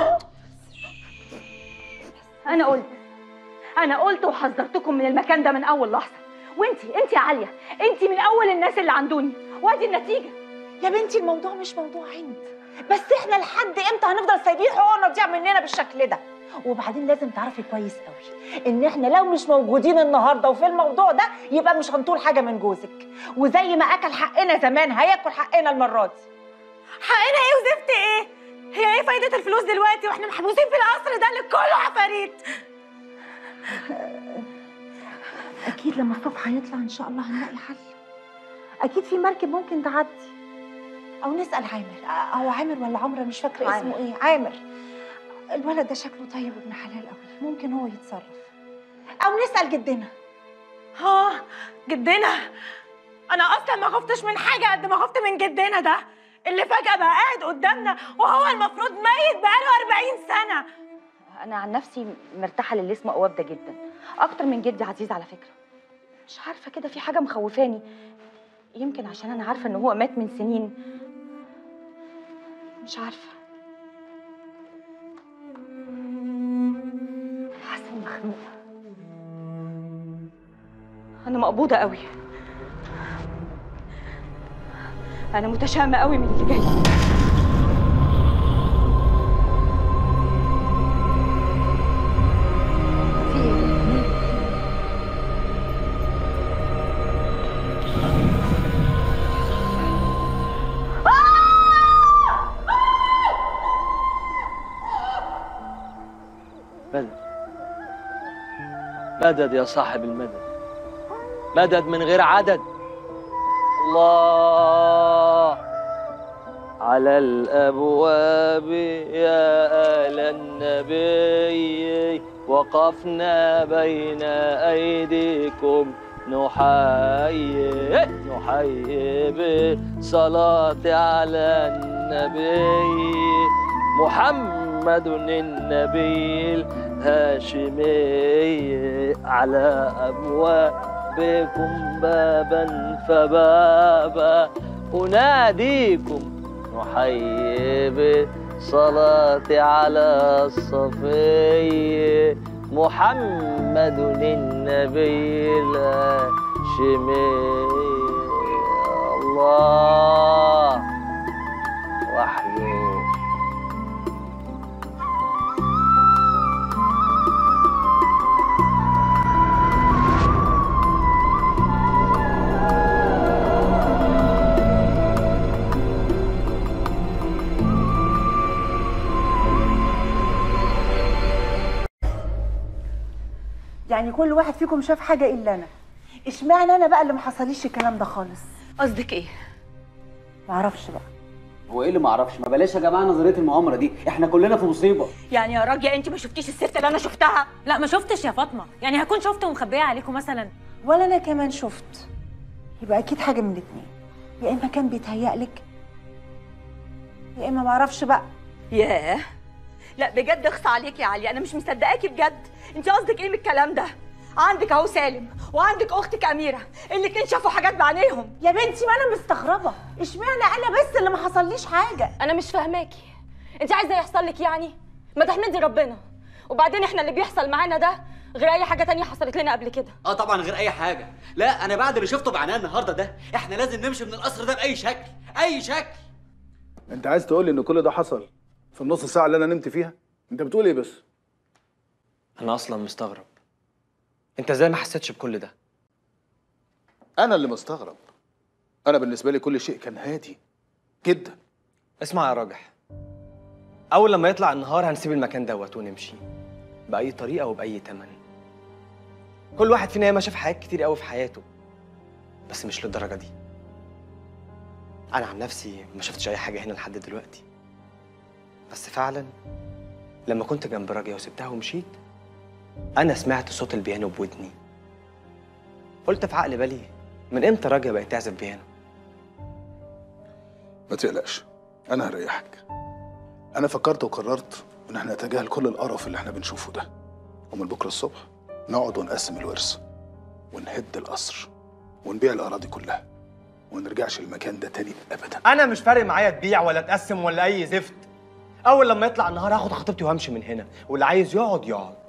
انا قلت انا قلت وحذرتكم من المكان ده من اول لحظه وانتي انتي يا عاليه انتي من اول الناس اللي عندوني وادي النتيجه يا بنتي الموضوع مش موضوع عند بس احنا لحد امتى هنفضل سايبين حقوقنا تضيع مننا بالشكل ده وبعدين لازم تعرفي كويس قوي ان احنا لو مش موجودين النهارده وفي الموضوع ده يبقى مش هنطول حاجه من جوزك وزي ما اكل حقنا زمان هياكل حقنا المره دي حقنا ايه وزفت ايه؟ هي ايه فايدة الفلوس دلوقتي واحنا محبوسين في القصر ده اللي كله عفاريت؟ اكيد لما الصبح هيطلع ان شاء الله هنلاقي حل اكيد في مركب ممكن تعدي او نسال عامر او عامر ولا عمرو مش فاكره عامر. اسمه ايه عامر الولد ده شكله طيب وابن حلال قوي ممكن هو يتصرف او نسال جدنا ها جدنا انا اصلا ما خفتش من حاجة قد ما خفت من جدنا ده اللي فجأة بقى قاعد قدامنا وهو المفروض ميت بقاله 40 سنة انا عن نفسي مرتاحه للي اسمه قواب ده جدا اكتر من جدي عزيز على فكره مش عارفه كده في حاجه مخوفاني يمكن عشان انا عارفه ان هو مات من سنين مش عارفه حاسه اني مخنوقه انا مقبوضه قوي انا متشائمه قوي من اللي جاي في ايه مدد مدد يا صاحب المدد مدد من غير عدد الله على الأبواب يا آل النبي وقفنا بين أيديكم نحيي نحيي بالصلاة على النبي محمد النبي الهاشمي على أبوابكم بابا فبابا أناديكم نحيي بالصلاة على الصفي محمد النبي الهاشمي الله وحده يعني كل واحد فيكم شاف حاجه الا انا اشمعنى انا بقى اللي ما حصليش الكلام ده خالص قصدك ايه معرفش بقى هو ايه اللي ما اعرفش ما بلاش يا جماعه نظريه المؤامره دي احنا كلنا في مصيبه يعني يا راجية انت ما شفتيش الست اللي انا شفتها لا ما شفتش يا فاطمه يعني هكون شفت ومخبيه عليكم مثلا ولا انا كمان شفت يبقى اكيد حاجه من الاتنين يا اما كان بيتهيألك يا اما معرفش بقى ياه لا بجد اخصى عليك يا علي انا مش مصدقاكي بجد انت قصدك ايه من الكلام ده عندك اهو سالم وعندك اختك اميره الاتنين شافوا حاجات بعينيهم يا بنتي ما انا مستغربه اشمعنى انا بس اللي ما حصليش حاجه انا مش فاهماكي انت عايزه يحصل لك يعني ما تحمدي ربنا وبعدين احنا اللي بيحصل معانا ده غير اي حاجه تانية حصلت لنا قبل كده اه طبعا غير اي حاجه لا انا بعد اللي شفته بعناه النهارده ده احنا لازم نمشي من القصر ده باي شكل اي شكل انت عايز تقول لي ان كل ده حصل في النص ساعه اللي انا نمت فيها انت بتقول ايه بس انا اصلا مستغرب انت ازاي ما حسيتش بكل ده انا اللي مستغرب انا بالنسبه لي كل شيء كان هادي جدا اسمع يا راجح اول لما يطلع النهار هنسيب المكان دوت ونمشي باي طريقه وباي تمن كل واحد فينا ياما شاف حاجات كتير قوي في حياته بس مش للدرجه دي انا عن نفسي ما شفتش اي حاجه هنا لحد دلوقتي بس فعلا لما كنت جنب راجية وسبتها ومشيت انا سمعت صوت البيانو بودني قلت في عقل بالي من امتى راجية بقت تعزف بيانو ما تقلقش انا هريحك انا فكرت وقررت ان احنا نتجاهل كل القرف اللي احنا بنشوفه ده ومن بكره الصبح نقعد ونقسم الورث ونهد القصر ونبيع الاراضي كلها ونرجعش المكان ده تاني ابدا انا مش فارق معايا تبيع ولا تقسم ولا اي زفت اول لما يطلع النهار هاخد خطيبتي وهمشي من هنا واللي عايز يقعد يقعد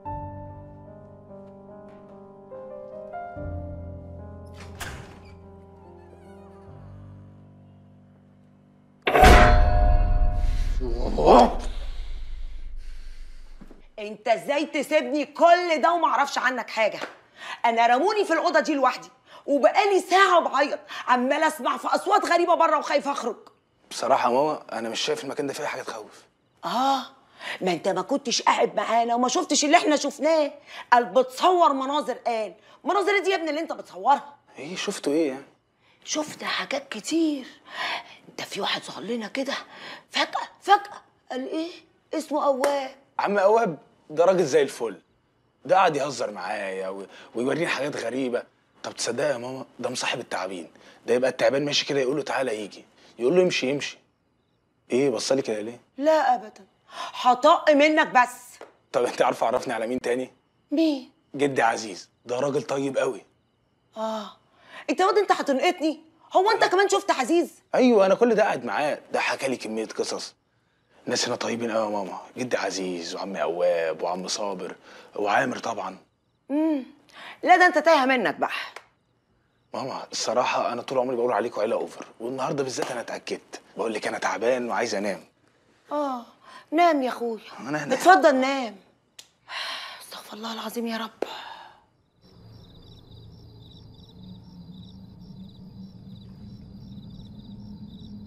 انت ازاي تسيبني كل ده وما اعرفش عنك حاجه انا رموني في الاوضه دي لوحدي وبقالي ساعه بعيط عمال اسمع في اصوات غريبه بره وخايفه اخرج بصراحه يا ماما انا مش شايف المكان ده فيه حاجه تخوف اه ما انت ما كنتش قاعد معانا وما شفتش اللي احنا شفناه قال بتصور مناظر قال مناظر دي يا ابني اللي انت بتصورها ايه شفتوا ايه يعني شفت حاجات كتير انت في واحد ظهر لنا كده فجاه فجاه قال ايه اسمه قواب عم قواب ده راجل زي الفل ده قاعد يهزر معايا و- ويوريني حاجات غريبه طب تصدق يا ماما ده مصاحب التعابين ده يبقى التعبان ماشي كده يقول له تعالى يجي يقول له امشي يمشي ايه بصلي كده ليه لا ابدا هطق منك بس طب انت عارفه عرفني على مين تاني مين جدي عزيز ده راجل طيب قوي اه انت واد انت هتنقطني هو انت كمان شفت عزيز ايوه انا كل ده قاعد معاه ده حكى لي كميه قصص الناس هنا طيبين قوي يا ماما جدي عزيز وعم قواب وعم صابر وعامر طبعا امم لا ده انت تايه منك بقى ماما الصراحه انا طول عمري بقول عليكم عيله اوفر والنهارده بالذات انا اتاكدت بقول لك انا تعبان وعايز انام اه نام يا اخويا انا هنام اتفضل نام استغفر الله العظيم يا رب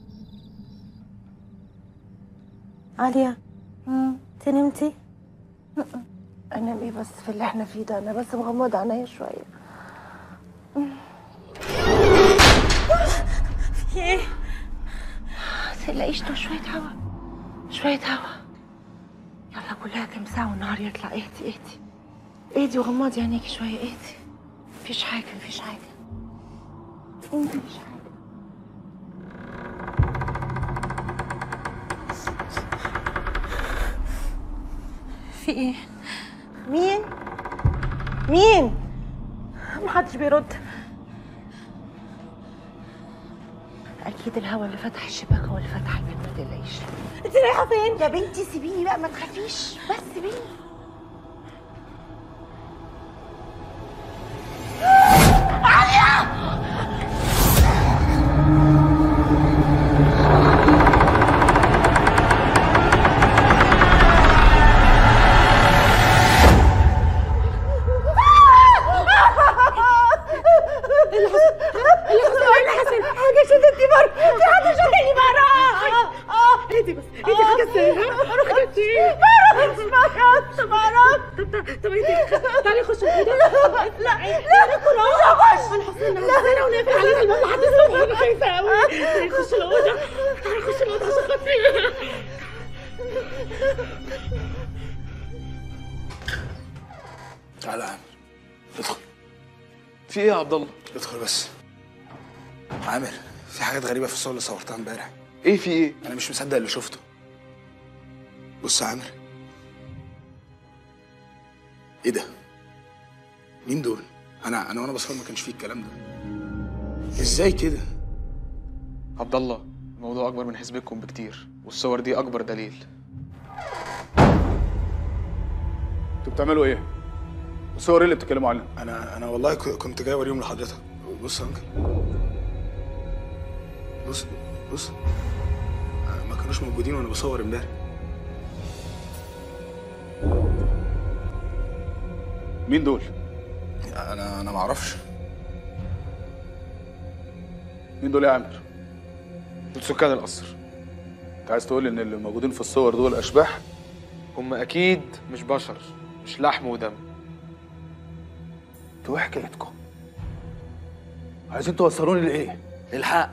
عالية انت نمتي انام ايه بس في اللي احنا فيه ده انا بس مغمضه عينيا شويه في ايه؟ تلاقيش ده شويه هوا شويه هوا يلا كلها كام ساعه والنهار يطلع اهدي اهدي اهدي وغمضي عينيكي شويه اهدي مفيش حاجه مفيش حاجه مفيش حاجه في ايه؟ مين مين محدش بيرد اكيد الهوا اللي فتح الشباك هو اللي فتح الباب ما تقلقيش انت رايحه فين؟ يا بنتي سيبيني بقى ما تخافيش بس سيبيني اللي حصل؟ اللي حصل؟ ايه اللي حصل؟ حاجه شدتني بره في حد شدني بره اه اهدي بس اهدي حاجه سريعه حاجه سريعه ما اعرفش ما اعرفش ما اعرفش طب طب طب اهدي تعالي خش الاوضه لا لا لا خش انا حاسه ان انا ونقفل علينا الباب لحد الصبح انا خايفه قوي تعالي خش الاوضه تعالي خش الاوضه عشان خاطري تعالى يا عامر ادخل في ايه يا عبد الله ادخل بس عامر في حاجات غريبه في الصور اللي صورتها امبارح ايه في ايه انا مش مصدق اللي شفته بص يا عامر ايه ده مين دول انا انا وانا بصور ما كانش فيه الكلام ده ازاي كده عبد الله الموضوع اكبر من حسبكم بكتير والصور دي اكبر دليل انتوا بتعملوا ايه؟ الصور ايه اللي بتتكلموا عنها؟ انا انا والله ك- كنت جاي اوريهم لحضرتك بص يا انكل بص بص ما كانوش موجودين وانا بصور امبارح مين دول؟ انا انا ما اعرفش مين دول يا عامر؟ دول سكان القصر انت عايز تقول لي ان اللي موجودين في الصور دول اشباح؟ هم اكيد مش بشر مش لحم ودم انتوا ايه حكايتكم؟ عايزين توصلوني لايه؟ الحق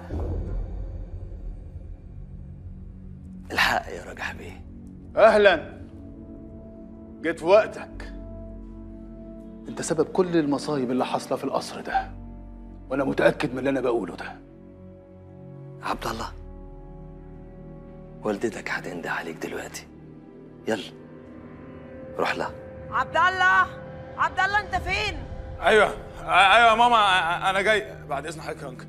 الحق يا راجح بيه اهلا جيت في وقتك انت سبب كل المصايب اللي حاصله في القصر ده وانا متاكد من اللي انا بقوله ده عبد الله والدتك هتنده عليك دلوقتي يلا روح لها عبد الله عبد الله انت فين ايوه ايوه يا ماما انا جاي بعد اذن حضرتك يا انكل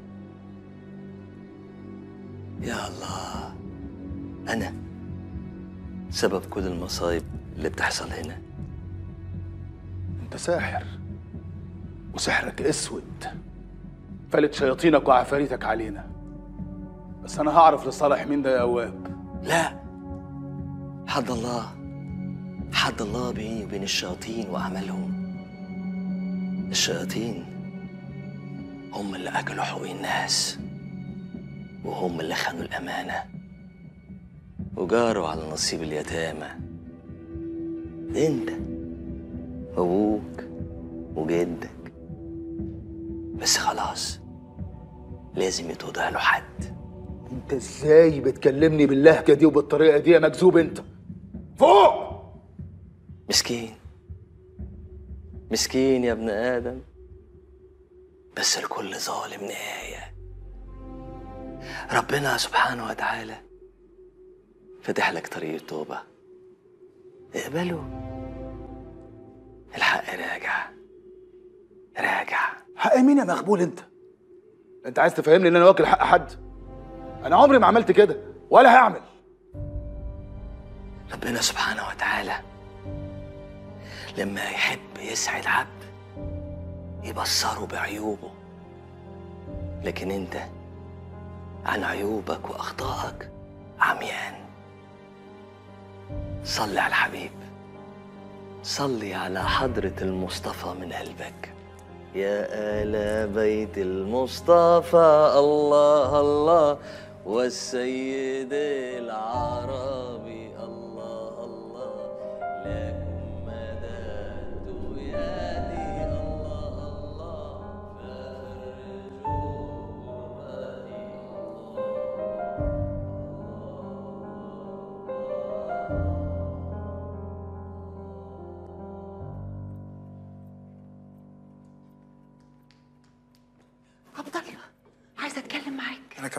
يا الله أنا سبب كل المصايب اللي بتحصل هنا انت ساحر وسحرك اسود فلت شياطينك وعفاريتك علينا بس انا هعرف لصالح مين ده يا اواب لا حد الله حد الله بيني وبين الشياطين وأعمالهم الشياطين هم اللي أكلوا حقوق الناس وهم اللي خانوا الأمانة وجاروا على نصيب اليتامى انت أبوك وجدك بس خلاص لازم يتوضع له حد انت ازاي بتكلمني باللهجه دي وبالطريقه دي يا مكذوب انت فوق مسكين مسكين يا ابن آدم بس الكل ظالم نهاية ربنا سبحانه وتعالى فتح لك طريق التوبة اقبله الحق راجع راجع حق مين يا مغبول انت انت عايز تفهمني ان انا واكل حق حد انا عمري ما عملت كده ولا هعمل ربنا سبحانه وتعالى لما يحب يسعد عبد يبصره بعيوبه لكن انت عن عيوبك واخطائك عميان صلي على الحبيب صلي على حضرة المصطفى من قلبك يا آل بيت المصطفى الله الله والسيد العربي الله الله لك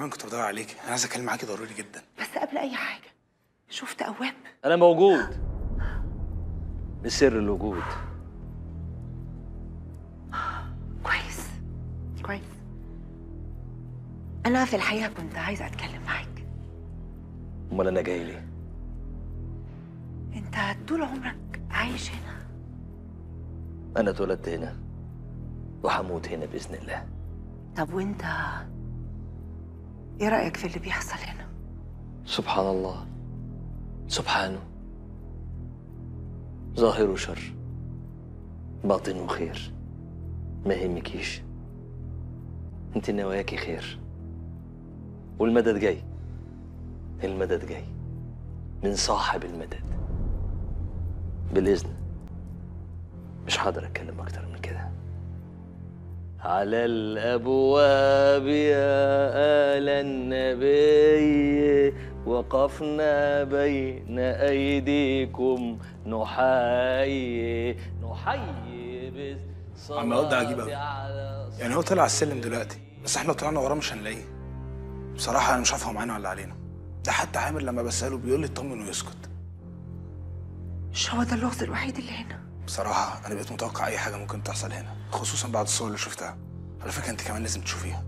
كمان كنت بدور عليكي انا عايز اتكلم معاكي ضروري جدا بس قبل اي حاجه شفت اواب انا موجود بسر الوجود كويس كويس انا في الحقيقه كنت عايزه اتكلم معاك امال انا جاي ليه انت طول عمرك عايش هنا انا اتولدت هنا وهموت هنا باذن الله طب وانت ايه رايك في اللي بيحصل هنا سبحان الله سبحانه ظاهره شر باطنه خير ما يهمكيش انت نواياكي خير والمدد جاي المدد جاي من صاحب المدد بالإذن مش هقدر أتكلم أكتر من كده على الأبواب يا آل النبي وقفنا بين أيديكم نحيي نحيي بالصلاة عم الواد ده عجيب قوي على يعني هو طلع على السلم دلوقتي بس احنا لو طلعنا وراه مش هنلاقيه بصراحه انا مش عارف هو معانا ولا علينا ده حتى عامر لما بساله بيقول لي اطمن ويسكت مش هو ده اللغز الوحيد اللي هنا بصراحه انا بقيت متوقع اي حاجه ممكن تحصل هنا خصوصا بعد الصور اللي شفتها على فكره انت كمان لازم تشوفيها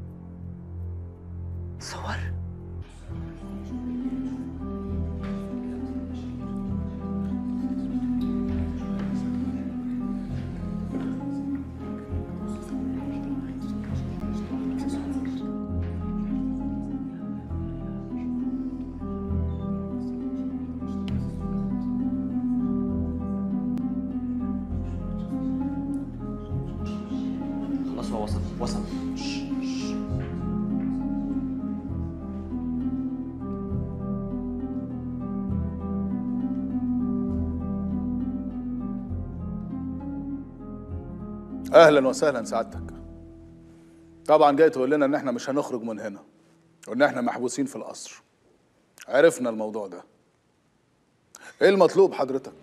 صور خلاص هو وصل وصل اهلا وسهلا سعادتك طبعا جاي تقول لنا ان احنا مش هنخرج من هنا وان احنا محبوسين في القصر عرفنا الموضوع ده ايه المطلوب حضرتك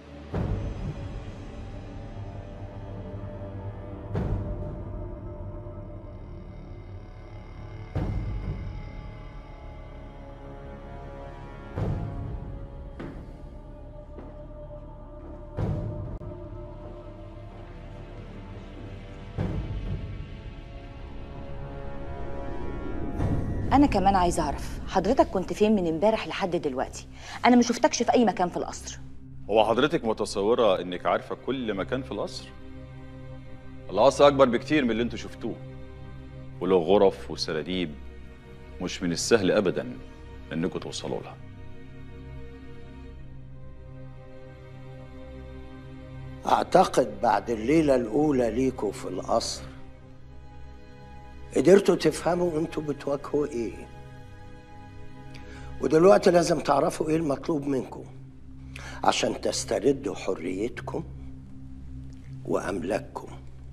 انا كمان عايزه اعرف حضرتك كنت فين من امبارح لحد دلوقتي انا ما شفتكش في اي مكان في القصر هو حضرتك متصورة إنك عارفة كل مكان في القصر؟ القصر أكبر بكتير من اللي أنتوا شفتوه وله غرف وسراديب مش من السهل أبدا إنكم توصلوا لها أعتقد بعد الليلة الأولى ليكوا في القصر قدرتوا تفهموا انتوا بتواجهوا ايه ودلوقتي لازم تعرفوا ايه المطلوب منكم عشان تستردوا حريتكم وأملاككم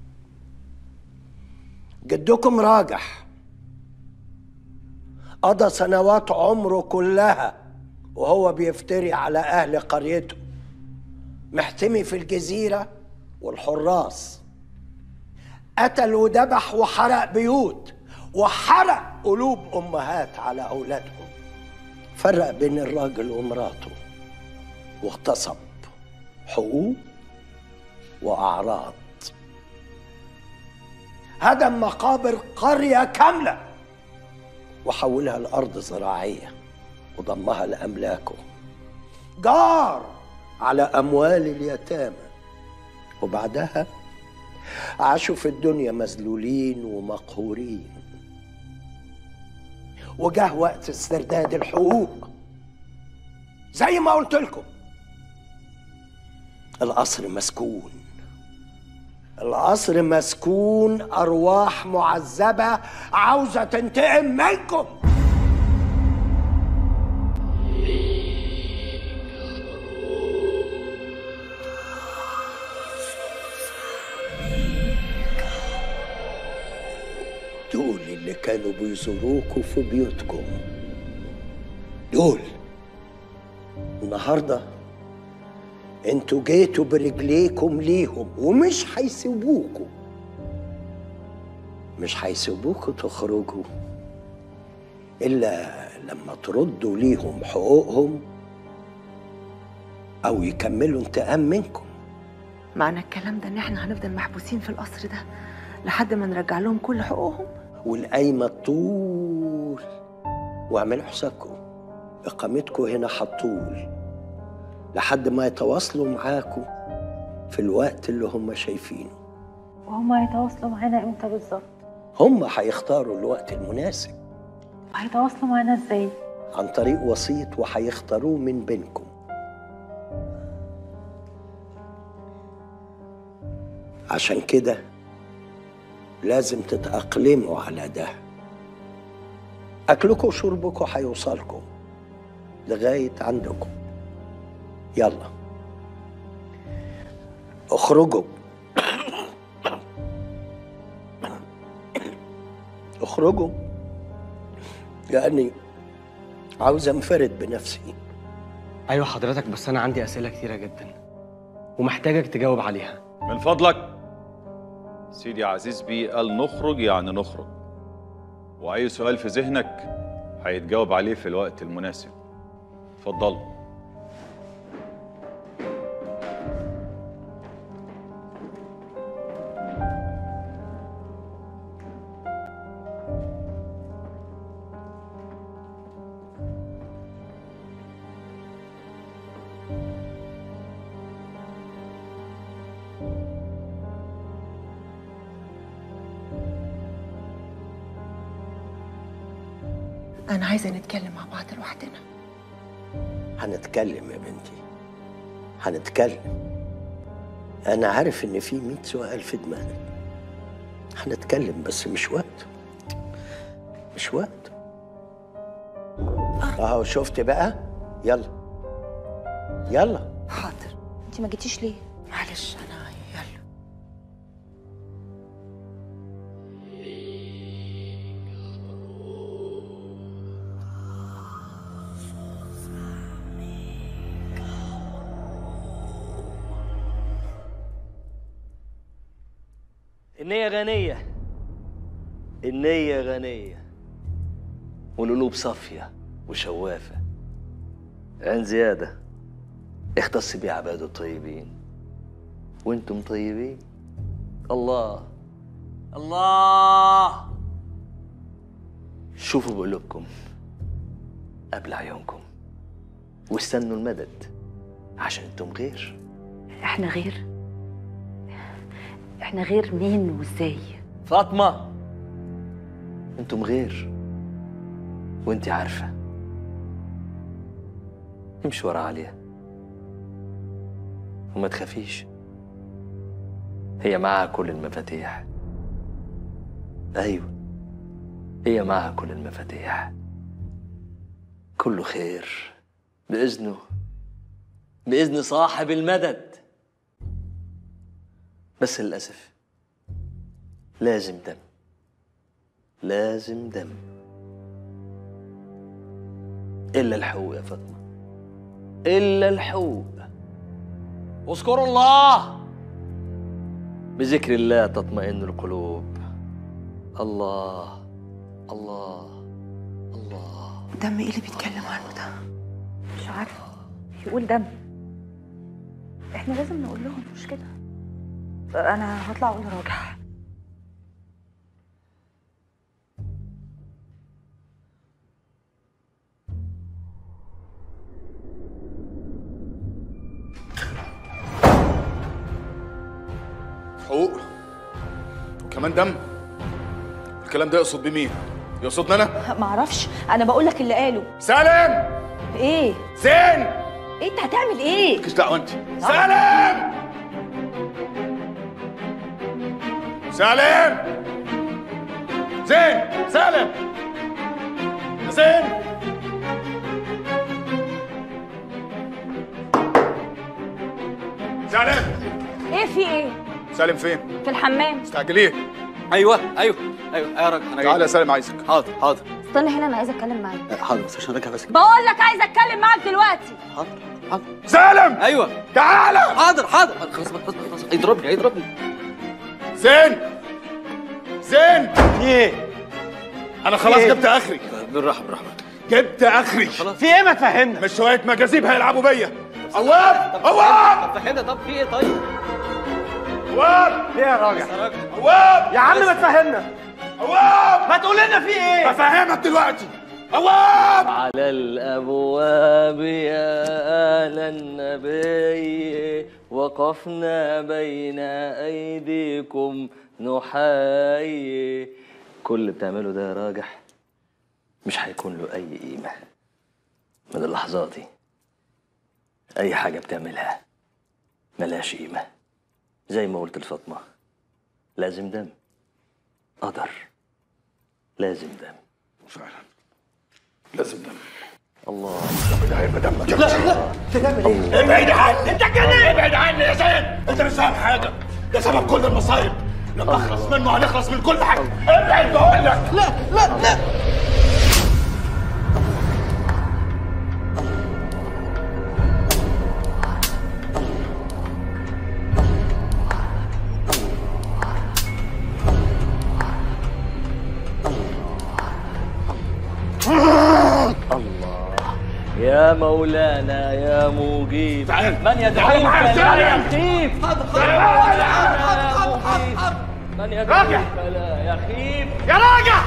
جدكم راجح قضى سنوات عمره كلها وهو بيفتري على أهل قريته محتمي في الجزيرة والحراس قتل وذبح وحرق بيوت وحرق قلوب أمهات على أولادهم فرق بين الراجل ومراته واغتصب حقوق وأعراض هدم مقابر قرية كاملة وحولها لأرض زراعية وضمها لأملاكه جار على أموال اليتامى وبعدها عاشوا في الدنيا مذلولين ومقهورين وجه وقت استرداد الحقوق زي ما قلت لكم القصر مسكون القصر مسكون أرواح معذبة عاوزة تنتقم منكم دول اللي كانوا بيزوروكوا في بيوتكم دول النهارده انتوا جيتوا برجليكم ليهم ومش هيسيبوكوا مش هيسيبوكوا تخرجوا إلا لما تردوا ليهم حقوقهم أو يكملوا انتقام منكم معنى الكلام ده ان احنا هنفضل محبوسين في القصر ده لحد ما نرجع لهم كل حقوقهم والقايمة طول واعملوا حسابكم إقامتكم هنا هتطول لحد ما يتواصلوا معاكم في الوقت اللي هم شايفينه وهما هيتواصلوا معانا امتى بالظبط هم هيختاروا الوقت المناسب هيتواصلوا معانا ازاي عن طريق وسيط وهيختاروه من بينكم عشان كده لازم تتأقلموا على ده أكلكم وشربكم هيوصلكم لغاية عندكم يلا اخرجوا اخرجوا لأني عاوز انفرد بنفسي ايوه حضرتك بس انا عندي اسئله كتيره جدا ومحتاجك تجاوب عليها من فضلك سيدي عزيز بيه قال نخرج يعني نخرج واي سؤال في ذهنك هيتجاوب عليه في الوقت المناسب اتفضلوا انا عايزه نتكلم مع بعض لوحدنا هنتكلم يا بنتي هنتكلم أنا عارف إن في مية سؤال في دماغك هنتكلم بس مش وقت مش وقت أهو شفت بقى يلا يلا حاضر انت ما جيتيش ليه معلش انا يلا النية غنية النية غنية والقلوب صافية وشوافة عين زيادة اختص بيه عباده الطيبين وانتم طيبين الله الله شوفوا بقلوبكم قبل عيونكم واستنوا المدد عشان انتم غير احنا غير احنا غير مين وازاي فاطمة انتم غير وانت عارفة امشي ورا عليها وما تخافيش هي معها كل المفاتيح ايوه هي معها كل المفاتيح كله خير بإذنه بإذن صاحب المدد بس للأسف لازم دم لازم دم إلا الحقوق يا فاطمة إلا الحقوق اذكروا الله بذكر الله تطمئن القلوب الله الله دم ايه اللي بيتكلم عنه ده مش عارفه يقول دم احنا لازم نقول لهم مش كده انا هطلع اقول لراجع حقوق وكمان دم الكلام ده يقصد بمين؟ يقصدني انا؟ معرفش انا بقول لك اللي قاله سالم ايه زين إيه انت هتعمل ايه مالكيش دعوه انت سالم سالم زين سالم يا زين سالم ايه في ايه سالم فين؟ في الحمام مستعجلين ايوه ايوه ايوه يا راجل انا جاي تعالى يا سالم عايزك حاضر حاضر استنى هنا انا عايزه اتكلم معاك حاضر بس عشان راجع بس بقول لك عايزه اتكلم معاك دلوقتي سالم ايوه تعالى حاضر حاضر خلاص خلاص خلاص هيضربني هيضربني زين زين ايه انا خلاص إيه؟ جبت اخري بالراحه بالراحه جبت اخري في ايه ما تفهمنا مش شويه مجاذيب هيلعبوا بيا قوام قوام طب فهمنا طب في ايه طيب؟ قوام ايه يا راجل قوام يا عم ما تفهمنا قوام ما تقول لنا في ايه هفهمك دلوقتي قوام على الأبواب يا أهل النبي وقفنا بين أيديكم نحيي كل اللي بتعمله ده يا راجح مش هيكون له أي قيمة من اللحظات دي أي حاجة بتعملها ملهاش قيمة زي ما قلت لفاطمة لازم دم قدر لازم دم فعلا لازم دم الله ده هيبقى دمك لا لا بتعمل ايه؟ ابعد عني انت كده ابعد عني يا زين انت مش فاهم حاجه ده سبب كل المصايب لما اخلص منه هنخلص من كل حاجه ابعد بقول لك لا لا لا الله يا مولانا يا مجيب من يدعوك تعال، لا تعال. يخيب تعال. يا مجيب. من يدعوك لا يخيب يا راجع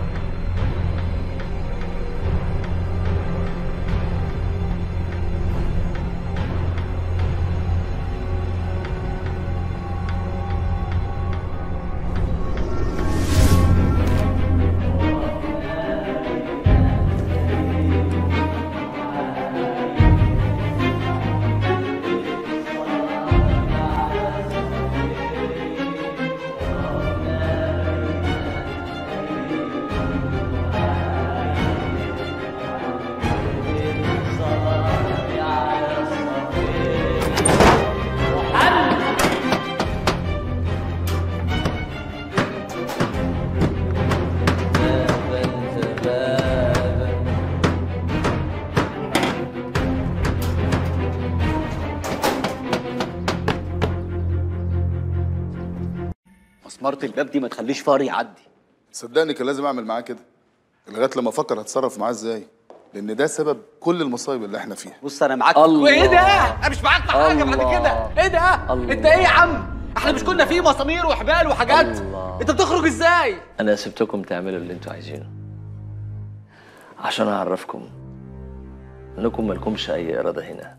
مسمارة الباب دي ما تخليش فار يعدي صدقني كان لازم اعمل معاه كده لغايه لما افكر هتصرف معاه ازاي لان ده سبب كل المصايب اللي احنا فيها بص انا معاك الله. وايه ده؟ انا مش معاك في حاجه بعد الله. كده ايه ده؟ الله. انت ايه يا عم؟ احنا مش كنا في مسامير وحبال وحاجات انت بتخرج ازاي؟ انا سبتكم تعملوا اللي انتوا عايزينه عشان اعرفكم انكم مالكمش اي اراده هنا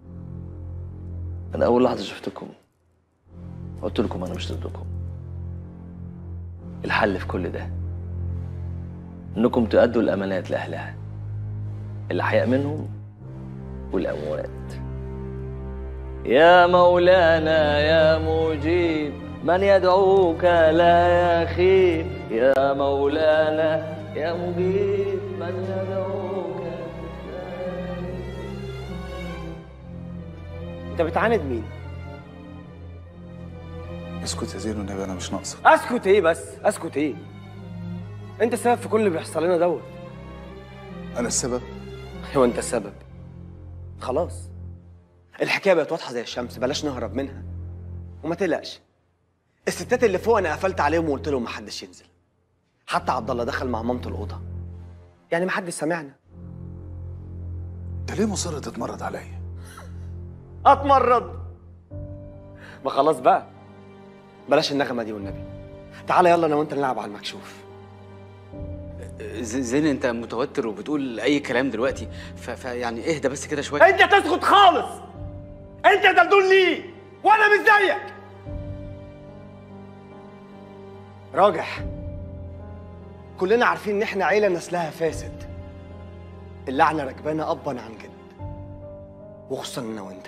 انا اول لحظه شفتكم قلت لكم انا مش ضدكم الحل في كل ده انكم تؤدوا الامانات لاهلها اللي هيأمنهم والاموات يا مولانا يا مجيب من يدعوك لا يخيب يا مولانا يا مجيب من يدعوك انت بتعاند مين؟ اسكت يا زين والنبي انا مش ناقصك اسكت ايه بس؟ اسكت ايه؟ انت السبب في كل اللي بيحصل لنا دوت انا السبب ايوه انت السبب خلاص الحكايه بقت واضحه زي الشمس بلاش نهرب منها وما تقلقش الستات اللي فوق انا قفلت عليهم وقلت لهم محدش ينزل حتى عبد الله دخل مع مامته الاوضه يعني محدش سمعنا انت ليه مصر تتمرد عليا اتمرد ما خلاص بقى بلاش النغمه دي والنبي تعالى يلا انا وانت نلعب على المكشوف ز- زين انت متوتر وبتقول اي كلام دلوقتي ف- فيعني اهدى بس كده شويه انت تسكت خالص انت دلدول ليه وانا مش زيك راجح كلنا عارفين ان احنا عيله نسلها فاسد اللعنه راكبانا ابا عن جد وخصوصا انا وانت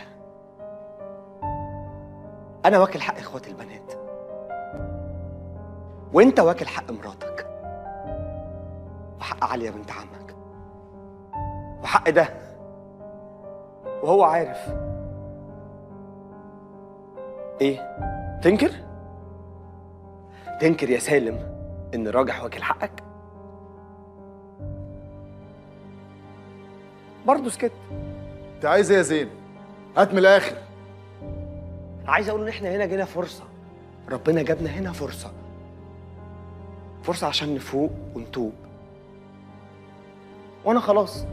انا واكل حق اخواتي البنات وانت واكل حق مراتك وحق عليا بنت عمك وحق ده وهو عارف ايه تنكر تنكر يا سالم ان راجح واكل حقك برضه سكت انت عايز ايه يا زين هات من الاخر عايز اقول ان احنا هنا جينا فرصه ربنا جابنا هنا فرصه فرصه عشان نفوق ونتوب وانا خلاص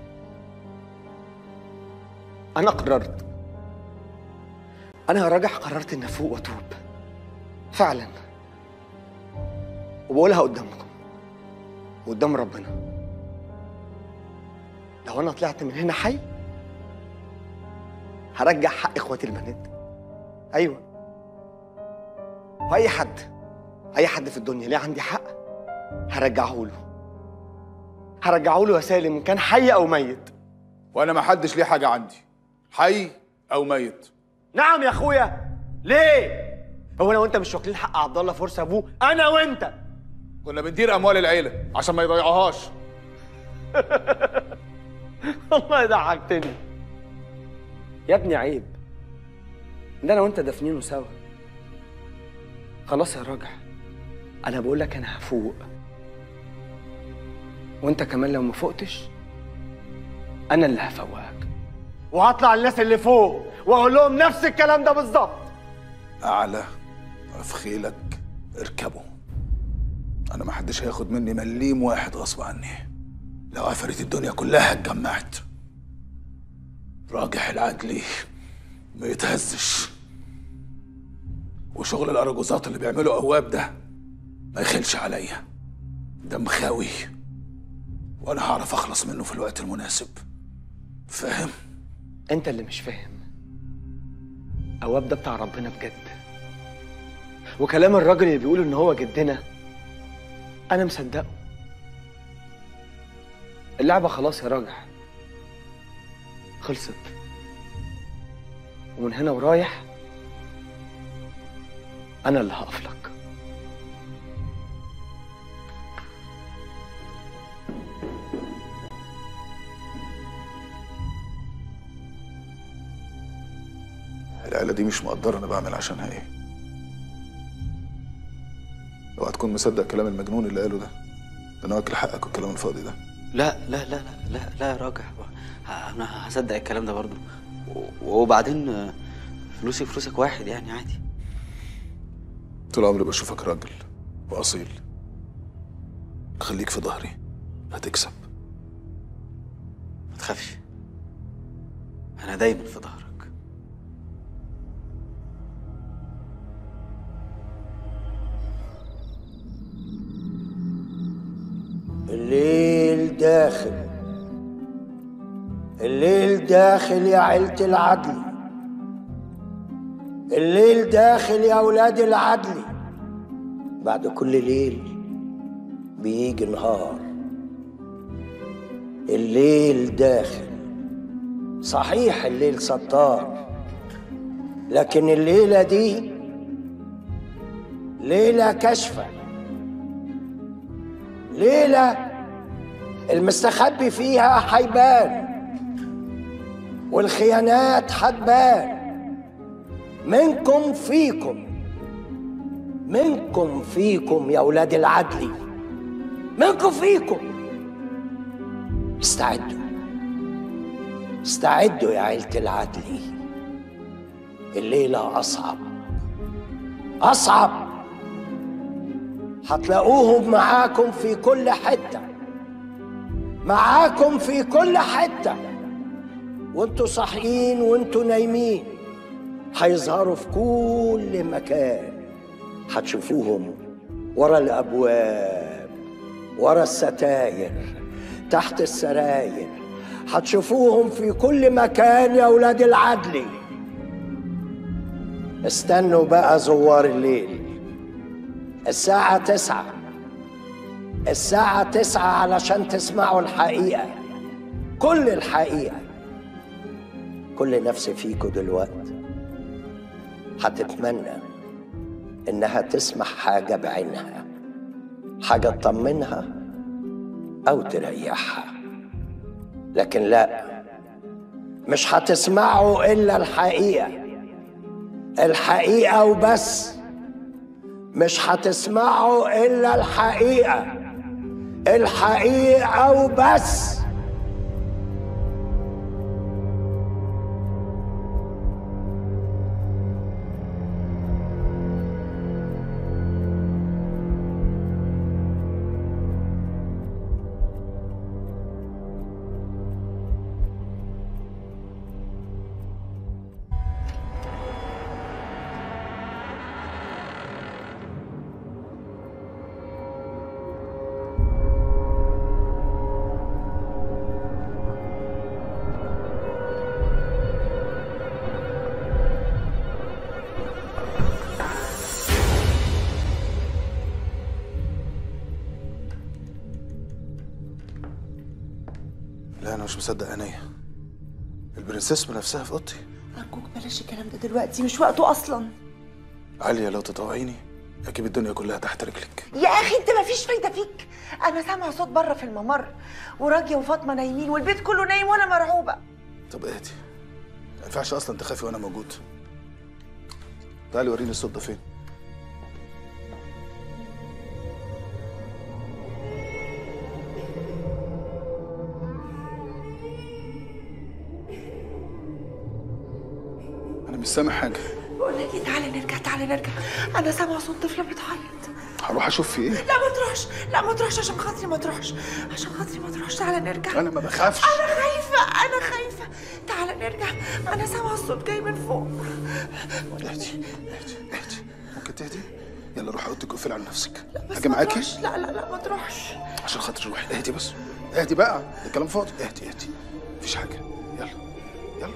انا قررت انا يا راجع قررت اني افوق واتوب فعلا وبقولها قدامكم وقدام ربنا لو انا طلعت من هنا حي هرجع حق اخواتي البنات ايوه واي حد اي حد في الدنيا ليه عندي حق هرجعه له هرجعه له يا سالم كان حي او ميت وانا ما حدش ليه حاجه عندي حي او ميت نعم يا اخويا ليه هو انا وانت مش واكلين حق عبد الله فرصه ابوه انا وانت كنا بندير اموال العيله عشان ما يضيعوهاش والله ضحكتني يا ابني عيب ده انا وانت دافنينه سوا خلاص يا راجع انا بقول لك انا هفوق وانت كمان لو ما فوقتش انا اللي هفوقك وهطلع الناس اللي فوق واقول لهم نفس الكلام ده بالظبط اعلى في خيلك اركبه انا ما حدش هياخد مني مليم واحد غصب عني لو عفريت الدنيا كلها اتجمعت راجح العدلي ما يتهزش وشغل الارجوزات اللي بيعمله قواب ده ما يخلش عليا ده مخاوي وانا هعرف اخلص منه في الوقت المناسب فاهم انت اللي مش فاهم اواب ده بتاع ربنا بجد وكلام الراجل اللي بيقول ان هو جدنا انا مصدقه اللعبه خلاص يا راجع خلصت ومن هنا ورايح انا اللي هقف لك العيله دي مش مقدره انا بعمل عشانها ايه اوعى تكون مصدق كلام المجنون اللي قاله ده ده انا واكل حقك والكلام الفاضي ده لا لا لا لا لا لا يا راجع انا هصدق الكلام ده برضه و- وبعدين آه، فلوسي فلوسك واحد يعني عادي طول عمري بشوفك راجل واصيل خليك في ظهري هتكسب ما تخافش انا دايما في ظهرك الليل داخل الليل داخل يا عيلة العدل الليل داخل يا أولاد العدل بعد كل ليل بيجي نهار الليل داخل صحيح الليل ستار لكن الليلة دي ليلة كشفة ليلة المستخبي فيها حيبان والخيانات حتبان منكم فيكم منكم فيكم يا ولاد العدل منكم فيكم استعدوا استعدوا يا عيلة العدل الليلة أصعب أصعب هتلاقوهم معاكم في كل حتة معاكم في كل حتة وانتوا صاحيين وانتوا نايمين هيظهروا في كل مكان هتشوفوهم ورا الأبواب ورا الستاير تحت السراير هتشوفوهم في كل مكان يا ولاد العدل استنوا بقى زوار الليل الساعة تسعة الساعة تسعة علشان تسمعوا الحقيقة كل الحقيقة كل نفس فيكم دلوقتي هتتمنى إنها تسمع حاجة بعينها حاجة تطمنها أو تريحها لكن لا مش هتسمعوا إلا الحقيقة الحقيقة وبس مش هتسمعوا إلا الحقيقة الحقيقة وبس مش مصدق عينيا البرنسيس بنفسها في اوضتي ارجوك بلاش الكلام ده دلوقتي مش وقته اصلا عالية لو تطوعيني اجيب الدنيا كلها تحت رجلك يا اخي انت مفيش فايده فيك انا سامعه صوت بره في الممر وراجيه وفاطمه نايمين والبيت كله نايم وانا مرعوبه طب اهدي ما ينفعش اصلا تخافي وانا موجود تعالي وريني الصوت ده فين انا مش سامع حاجه بقول لك ايه تعالى نرجع تعالى نرجع انا سامعه صوت طفله بتعيط هروح اشوف في ايه لا ما تروحش لا ما تروحش عشان خاطري ما تروحش عشان خاطري ما تروحش تعالى نرجع انا ما بخافش انا خايفه انا خايفه تعالى نرجع انا سامعه الصوت جاي من فوق اهدي اهدي اهدي ممكن تهدي يلا روحي اوضتك وقفلي على نفسك بس حاجه ما معاكي تروحش. لا لا لا ما تروحش عشان خاطر روحي اهدي بس اهدي بقى ده كلام فاضي اهدي اهدي مفيش حاجه يلا يلا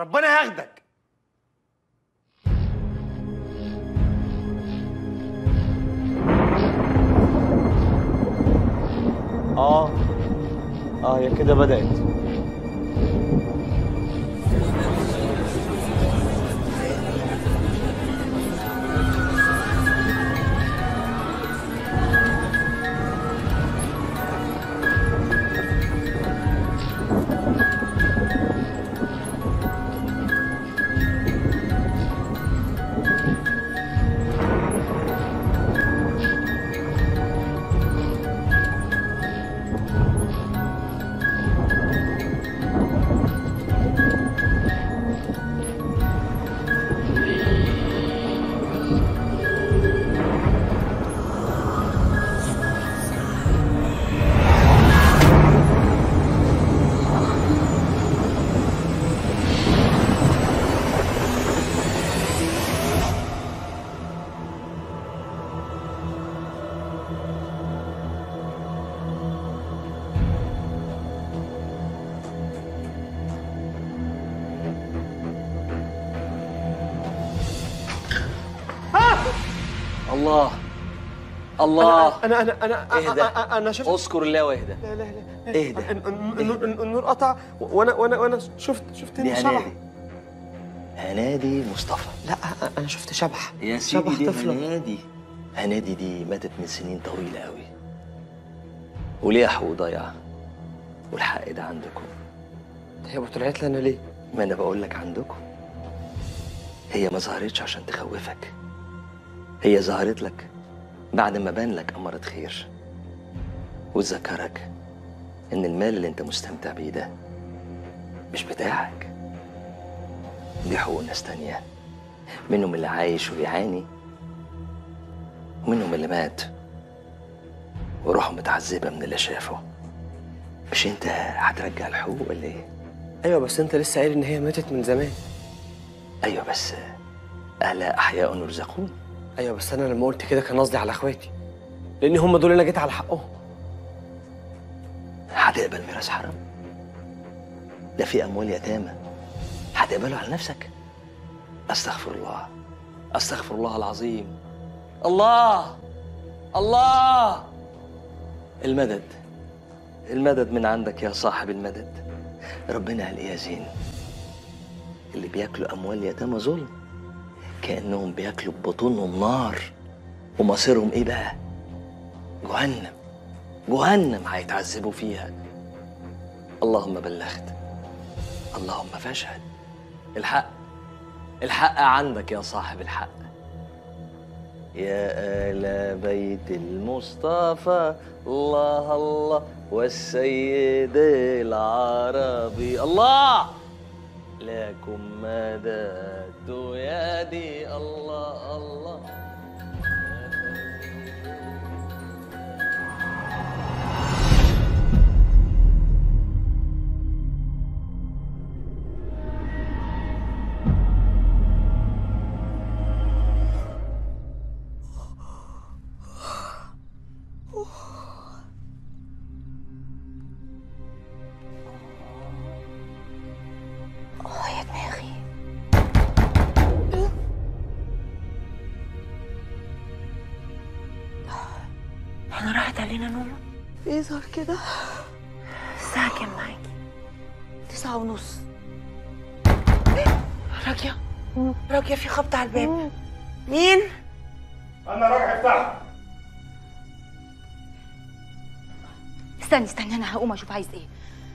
ربنا ياخدك اه اه هي كده بدأت الله الله انا انا انا اهدى. انا انا شفت اذكر الله واهدى لا لا لا اهدى. النور النور قطع وانا وانا وانا شفت شفت دي شبح هنادي هنادي مصطفى لا انا شفت شبح يا شبح سيدي دي طفلة. هنادي هنادي دي ماتت من سنين طويلة قوي وليها حقوق ضايعة والحق ده عندكم هي ما طلعت لنا ليه؟ ما انا بقول لك عندكم هي ما ظهرتش عشان تخوفك هي ظهرت لك بعد ما بان لك أمارة خير وتذكرك إن المال اللي أنت مستمتع بيه ده مش بتاعك دي حقوق ناس تانية منهم اللي عايش وبيعاني ومنهم اللي مات وروحه متعذبة من اللي شافه مش انت هترجع الحقوق ولا ايه؟ ايوه بس انت لسه قايل ان هي ماتت من زمان ايوه بس ألا أحياء يرزقون ايوه بس انا لما قلت كده كان قصدي على اخواتي لان هم دول اللي انا جيت على حقهم هتقبل ميراث حرام ده في أموال يتامى هتقبله على نفسك أستغفر الله أستغفر الله العظيم الله الله المدد المدد من عندك يا صاحب المدد ربنا قال إيه يا زين اللي بياكلوا أموال يتامى ظلم كأنهم بياكلوا ببطونهم نار ومصيرهم إيه بقى؟ جهنم جهنم هيتعذبوا فيها اللهم بلغت اللهم فاشهد الحق الحق عندك يا صاحب الحق يا آل بيت المصطفى الله الله والسيد العربي الله لكم مددت يدي الله الله اه يا دماغي احنا راحت علينا نوم يظهر كده الساعة كام معاكي؟ تسعة ونص راجية راجية في خبط على الباب مين؟ انا راجع افتح استني استني انا هقوم اشوف عايز ايه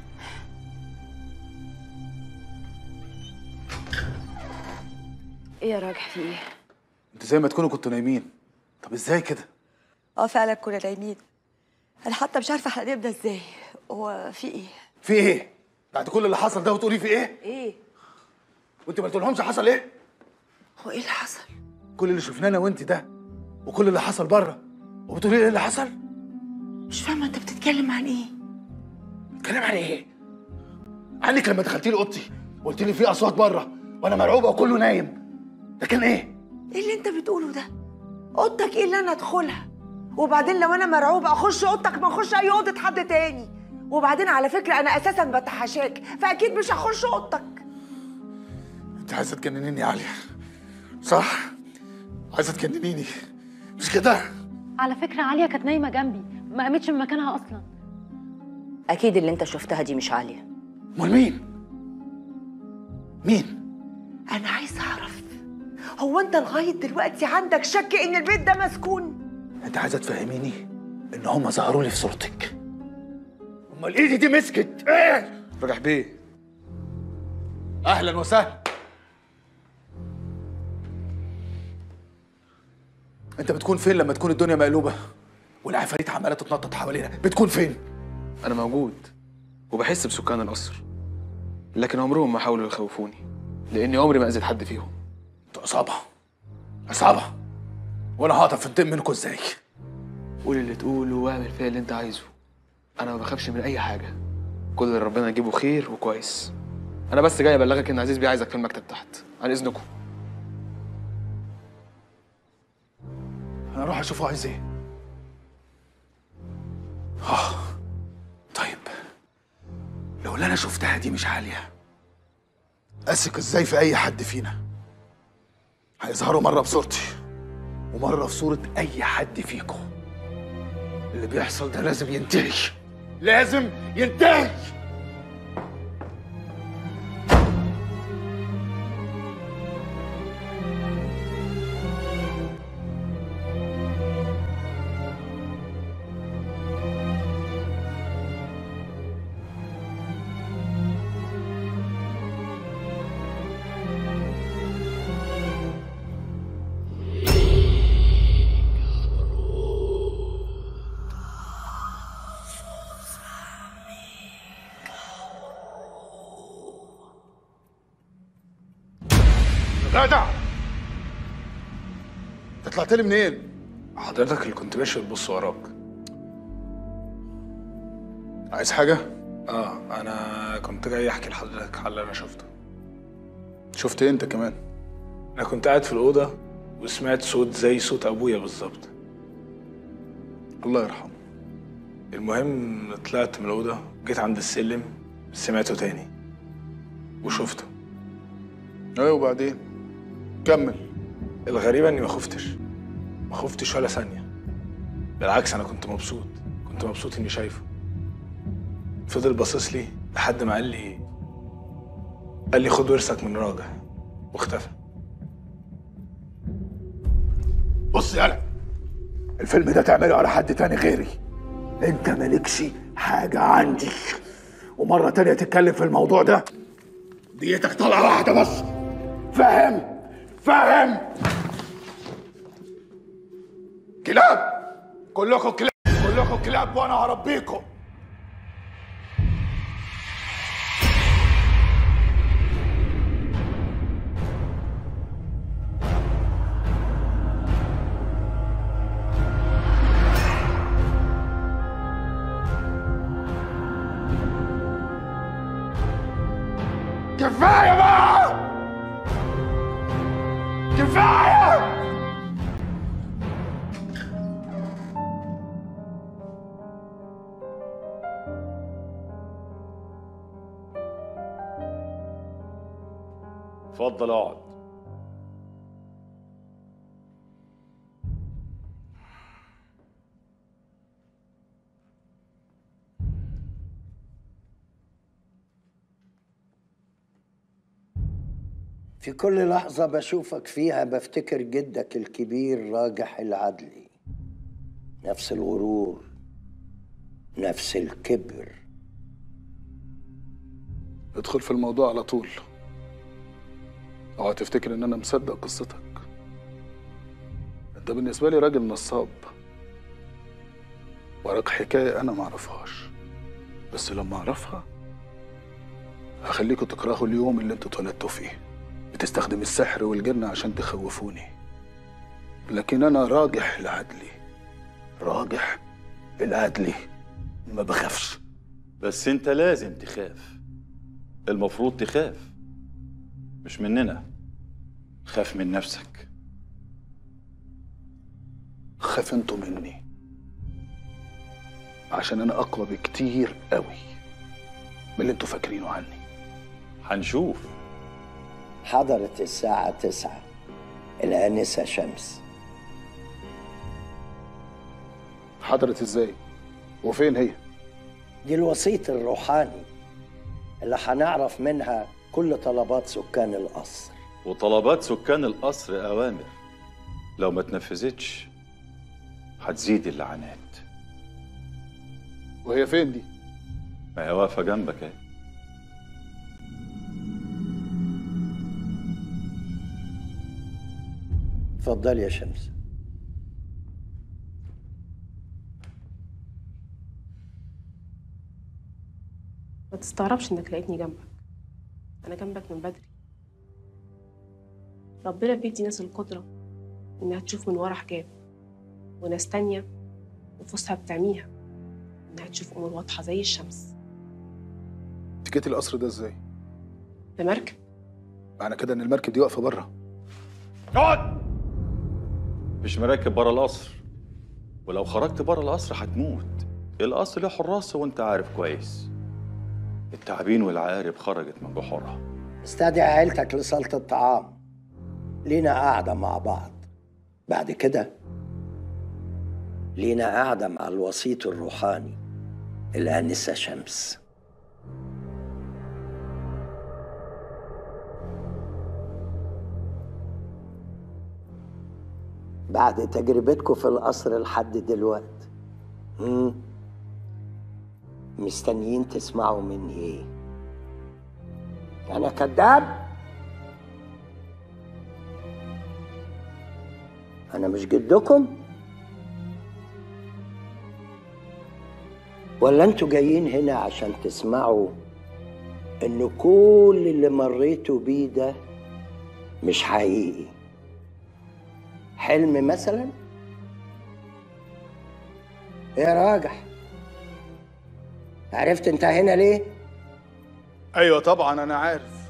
ايه يا راجع في ايه انت زي ما تكونوا كنتوا نايمين طب ازاي كده اه فعلا كنا نايمين انا حتى مش عارفه احنا نبدا ازاي هو في ايه في ايه بعد كل اللي حصل ده وتقولي في ايه ايه وانت ما قلتلهمش حصل ايه هو ايه اللي حصل كل اللي شفناه انا وانت ده وكل اللي حصل بره وبتقولي ايه اللي حصل مش فاهمه انت بتتكلم عن ايه بتتكلم عن ايه عنك لما دخلتي لي اوضتي وقلت لي في اصوات بره وانا مرعوبه وكله نايم ده كان ايه ايه اللي انت بتقوله ده اوضتك ايه اللي انا ادخلها وبعدين لو انا مرعوبه اخش اوضتك ما اخش اي اوضه حد تاني وبعدين على فكره انا اساسا بتحاشاك فاكيد مش هخش اوضتك انت عايزه تجننيني يا عليا صح عايزه تجننيني مش كده على فكره عاليه كانت نايمه جنبي ما قامتش من مكانها اصلا اكيد اللي انت شفتها دي مش عاليه امال مين مين انا عايزه اعرف هو انت لغايه دلوقتي عندك شك ان البيت ده مسكون انت عايزه تفهميني ان هم ظهروا لي في صورتك امال ايدي دي مسكت ايه راجح بيه اهلا وسهلا انت بتكون فين لما تكون الدنيا مقلوبه والعفاريت عماله تتنطط حوالينا بتكون فين انا موجود وبحس بسكان القصر لكن عمرهم ما حاولوا يخوفوني لاني عمري ما اذيت حد فيهم انتوا عصابه عصابه وانا هقطف الدم منكم ازاي قول اللي تقوله واعمل فيها اللي انت عايزه انا ما بخافش من اي حاجه كل اللي ربنا يجيبه خير وكويس انا بس جاي ابلغك ان عزيز بيه عايزك في المكتب تحت عن اذنكم انا اروح اشوفه عايز ايه اه طيب لو اللي انا شفتها دي مش عاليه اثق ازاي في اي حد فينا هيظهروا مره بصورتي ومره في صوره اي حد فيكم اللي بيحصل ده لازم ينتهي لازم ينتهي جدع انت طلعت لي منين؟ حضرتك اللي كنت ماشي بتبص وراك عايز حاجه؟ اه انا كنت جاي احكي لحضرتك على اللي انا شفته شفت ايه انت كمان؟ انا كنت قاعد في الاوضه وسمعت صوت زي صوت ابويا بالظبط الله يرحمه المهم طلعت من الاوضه جيت عند السلم سمعته تاني وشفته ايوه وبعدين كمل الغريبه اني ما خفتش ما خفتش ولا ثانيه بالعكس انا كنت مبسوط كنت مبسوط اني شايفه فضل باصص لي لحد ما قال لي قال لي خد ورثك من راجع واختفى بص يالا الفيلم ده تعمله على حد تاني غيري انت مالكش حاجة عندي ومرة تانية تتكلم في الموضوع ده ديتك طلعة واحدة بس فاهم فاهم كلاب كلكم كلاب كلكم كلاب وانا هربيكم كفاية بقى كفاية اتفضل اقعد في كل لحظة بشوفك فيها بفتكر جدك الكبير راجح العدلي نفس الغرور نفس الكبر ادخل في الموضوع على طول اوعى تفتكر ان انا مصدق قصتك انت بالنسبه لي راجل نصاب وراك حكايه انا معرفهاش بس لما اعرفها هخليكوا تكرهوا اليوم اللي انتوا اتولدتوا فيه بتستخدم السحر والجن عشان تخوفوني لكن انا راجح العدلي راجح العدلي ما بخافش بس انت لازم تخاف المفروض تخاف مش مننا خاف من نفسك خاف انتوا مني عشان انا اقوى بكتير قوي من اللي انتوا فاكرينه عني هنشوف حضرت الساعة تسعة الآنسة شمس حضرت ازاي وفين هي دي الوسيط الروحاني اللي هنعرف منها كل طلبات سكان القصر وطلبات سكان القصر أوامر لو ما تنفذتش هتزيد اللعنات وهي فين دي ما هي واقفة جنبك اهي اتفضل يا شمس ما تستغربش انك لقيتني جنبك انا جنبك من بدري ربنا بيدي ناس القدرة انها تشوف من ورا حجاب وناس تانية نفوسها بتعميها انها تشوف امور واضحة زي الشمس انت جيتي القصر ده ازاي بمركب معنى كده ان المركب دي واقفه بره اقعد مش مراكب بره القصر ولو خرجت بره القصر هتموت القصر له حراس وانت عارف كويس التعابين والعقارب خرجت من جحورها استدعي عيلتك لصالة الطعام لينا قاعدة مع بعض بعد كده لينا قاعدة مع الوسيط الروحاني الآنسة شمس بعد تجربتكم في القصر لحد دلوقتي مم. مستنيين تسمعوا مني ايه انا كذاب انا مش جدكم ولا انتوا جايين هنا عشان تسمعوا ان كل اللي مريتوا بيه ده مش حقيقي حلم مثلا ايه يا راجح عرفت انت هنا ليه ايوه طبعا انا عارف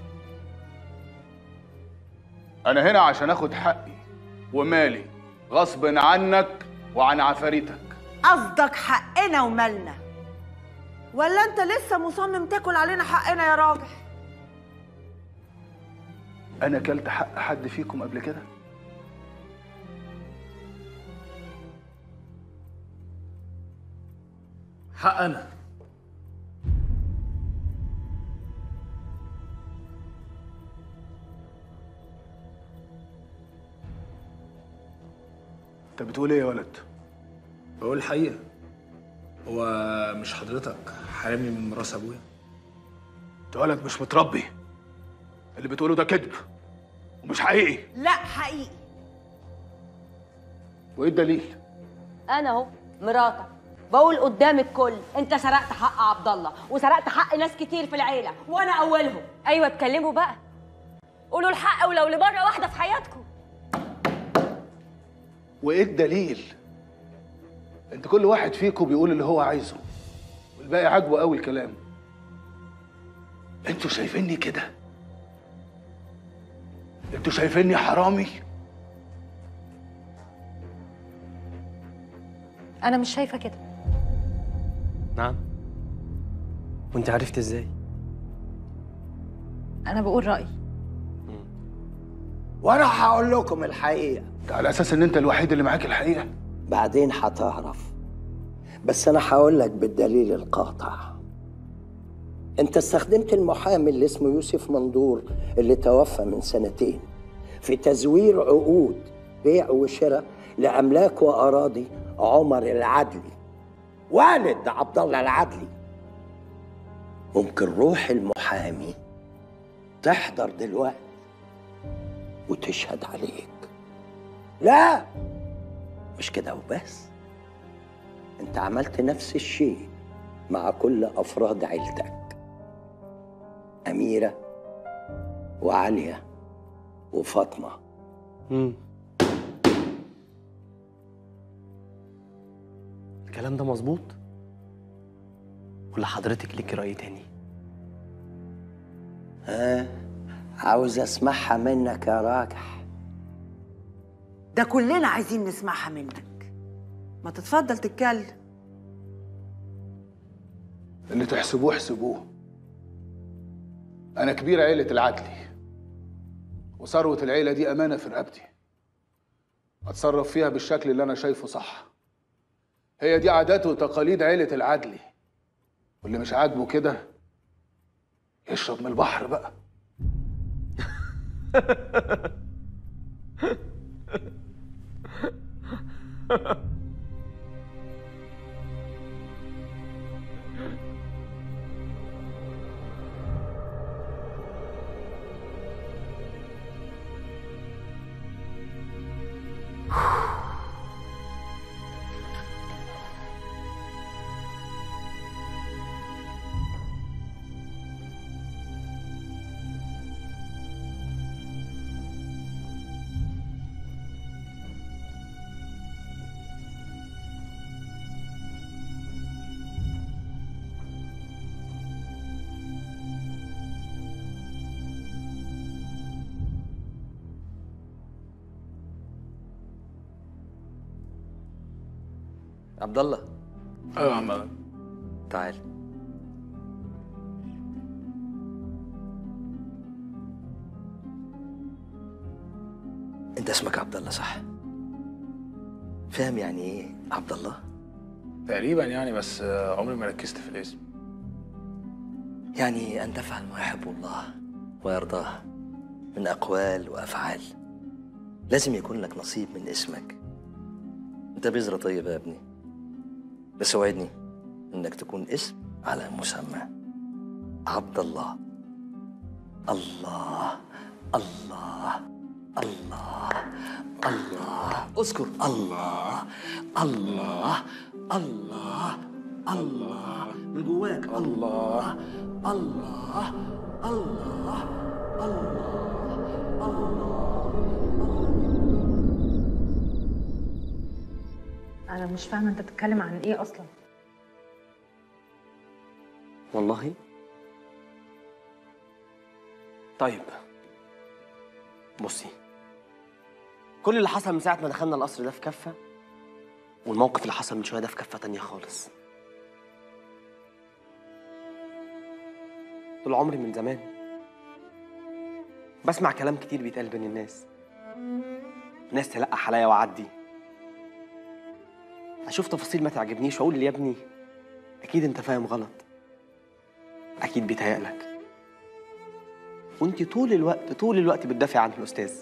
انا هنا عشان اخد حقي ومالي غصب عنك وعن عفاريتك قصدك حقنا ومالنا ولا انت لسه مصمم تاكل علينا حقنا يا راجل انا كلت حق حد فيكم قبل كده حق انا انت بتقول ايه يا ولد بقول الحقيقه هو مش حضرتك حارمني من ميراث ابويا انت ولد مش متربي اللي بتقوله ده كذب ومش حقيقي لا حقيقي وايه الدليل انا اهو مراتك بقول قدام الكل انت سرقت حق عبد الله وسرقت حق ناس كتير في العيله وانا اولهم ايوه اتكلموا بقى قولوا الحق ولو لمره واحده في حياتكم وايه الدليل انت كل واحد فيكم بيقول اللي هو عايزه والباقي عاجبه قوي الكلام انتوا شايفيني كده انتوا شايفيني حرامي انا مش شايفه كده نعم وانت عرفت ازاي انا بقول رايي وانا هقول لكم الحقيقه ده على اساس ان انت الوحيد اللي معاك الحقيقه بعدين هتعرف بس انا هقول لك بالدليل القاطع انت استخدمت المحامي اللي اسمه يوسف مندور اللي توفى من سنتين في تزوير عقود بيع وشراء لاملاك واراضي عمر العدلي والد عبد الله العدلي ممكن روح المحامي تحضر دلوقتي وتشهد عليك لا مش كده وبس انت عملت نفس الشيء مع كل افراد عيلتك اميره وعليا وفاطمه امم الكلام ده مظبوط ولا حضرتك ليكي رأي تاني ها عاوز اسمعها منك يا راجح ده كلنا عايزين نسمعها منك ما تتفضل تتكلم اللي تحسبوه احسبوه انا كبير عيله العدلي وثروة العيلة دي أمانة في رقبتي أتصرف فيها بالشكل اللي أنا شايفه صح هي دي عادات وتقاليد عيلة العدلي واللي مش عاجبه كده يشرب من البحر بقى عبد الله ايوه يا عم تعال انت اسمك عبد الله صح فاهم يعني ايه عبد الله تقريبا يعني بس آه، عمري ما ركزت في الاسم يعني ان تفعل ما يحب الله ويرضاه من اقوال وافعال لازم يكون لك نصيب من اسمك انت بذره طيبه يا ابني بس وعدني انك تكون اسم على مسمى عبد الله الله الله الله الله اذكر الله الله الله الله من جواك الله الله الله انا مش فاهمه انت بتتكلم عن ايه اصلا والله طيب بصي كل اللي حصل من ساعة ما دخلنا القصر ده في كفة والموقف اللي حصل من شوية ده في كفة تانية خالص طول عمري من زمان بسمع كلام كتير بيتقال بين الناس ناس تلقح عليا وأعدي أشوف تفاصيل ما تعجبنيش وأقول يا ابني أكيد أنت فاهم غلط أكيد بيتهيألك وأنت طول الوقت طول الوقت بتدافع عن الأستاذ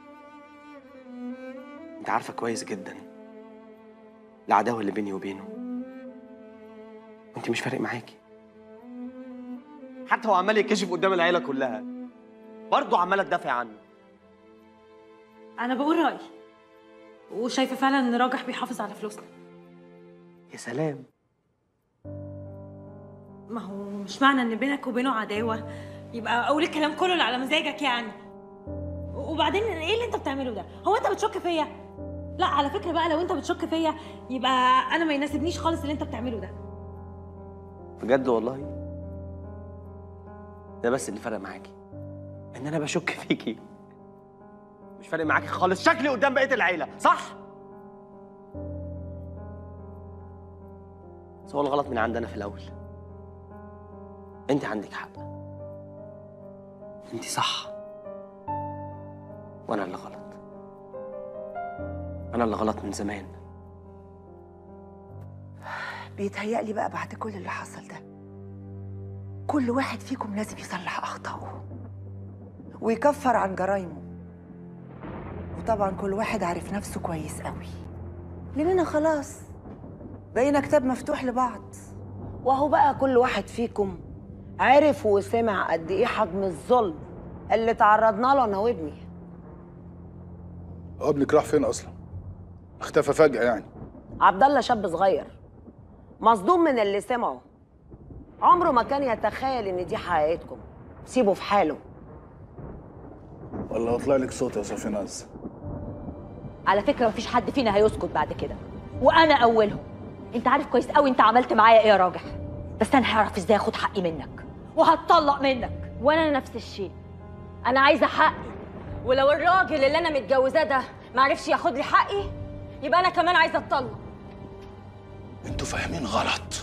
أنت عارفة كويس جدا العداوة اللي بيني وبينه وأنت مش فارق معاكي حتى هو عمال يكشف قدام العيلة كلها برضه عمالة تدافع عنه انا بقول رايي وشايفه فعلا ان راجح بيحافظ على فلوسنا يا سلام ما هو مش معنى ان بينك وبينه عداوه يبقى اقول الكلام كله اللي على مزاجك يعني وبعدين ايه اللي انت بتعمله ده هو انت بتشك فيا لا على فكره بقى لو انت بتشك فيا يبقى انا ما يناسبنيش خالص اللي انت بتعمله ده بجد والله ده بس اللي فرق معاكي ان انا بشك فيكي مش فارق معاكي خالص شكلي قدام بقيه العيله صح بس هو الغلط من عندنا في الاول انت عندك حق انت صح وانا اللي غلط انا اللي غلط من زمان بيتهيألي بقى بعد كل اللي حصل ده كل واحد فيكم لازم يصلح أخطائه ويكفر عن جرايمه وطبعا كل واحد عارف نفسه كويس قوي لأننا خلاص بقينا كتاب مفتوح لبعض وهو بقى كل واحد فيكم عرف وسمع قد ايه حجم الظلم اللي تعرضنا له انا وابني هو ابنك راح فين اصلا اختفى فجأة يعني عبد الله شاب صغير مصدوم من اللي سمعه عمره ما كان يتخيل ان دي حقيقتكم سيبه في حاله والله اطلع لك صوت يا صافي ناز على فكره مفيش حد فينا هيسكت بعد كده وانا اولهم انت عارف كويس قوي انت عملت معايا ايه يا راجح بس انا هعرف ازاي اخد حقي منك وهتطلق منك وانا نفس الشيء انا عايزه حقي ولو الراجل اللي انا متجوزاه ده ما عرفش ياخد لي حقي يبقى انا كمان عايزه اتطلق انتوا فاهمين غلط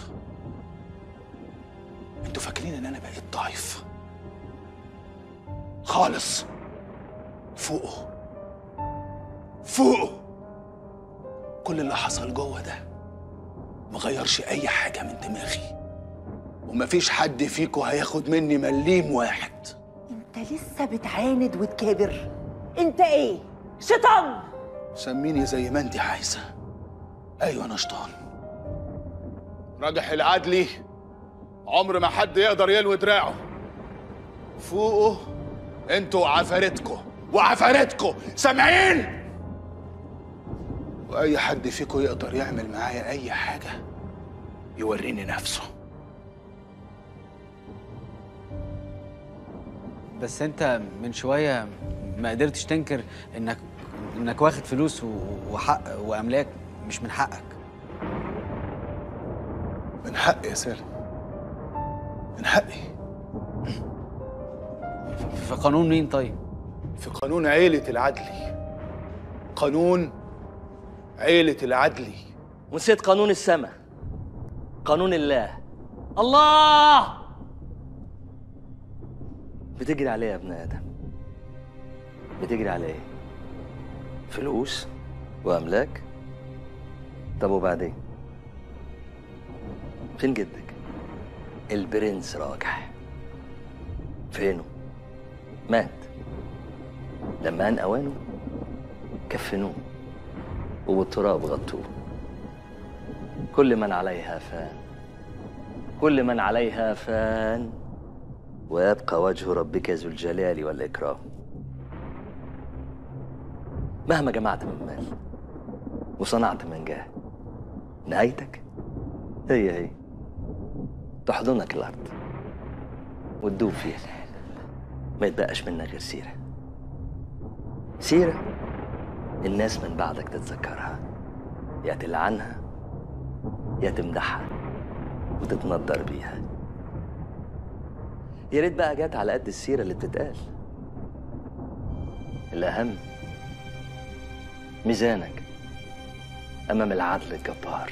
انتوا فاكرين ان انا بقيت ضعيف خالص فوقه فوقه كل اللي حصل جوه ده مغيرش اي حاجه من دماغي ومفيش حد فيكو هياخد مني مليم واحد انت لسه بتعاند وتكابر انت ايه شيطان سميني زي ما انت عايزه ايوه انا شيطان راجح العدلي عمر ما حد يقدر يلوي دراعه فوقه انتوا وعفارتكوا وعفارتكوا سامعين واي حد فيكم يقدر يعمل معايا اي حاجه يوريني نفسه بس انت من شويه ما قدرتش تنكر انك انك واخد فلوس و- وحق واملاك مش من حقك من حقي يا سالم من حقي في قانون مين طيب في قانون عيلة العدلي قانون عيلة العدلي ونسيت قانون السماء قانون الله الله بتجري عليه يا ابن ادم بتجري على ايه فلوس واملاك طب وبعدين فين جدك البرنس راجح فينه مات لما ان اوانه كفنوه وبالتراب غطوه كل من عليها فان كل من عليها فان ويبقى وجه ربك ذو الجلال والإكرام مهما جمعت من مال وصنعت من جاه نهايتك هي هي تحضنك الأرض وتدوب فيها ما يتبقاش منك غير سيرة سيرة الناس من بعدك تتذكرها يا تلعنها يا تمدحها وتتندر بيها يا ريت بقى جت على قد السيرة اللي بتتقال الأهم ميزانك أمام العدل الجبار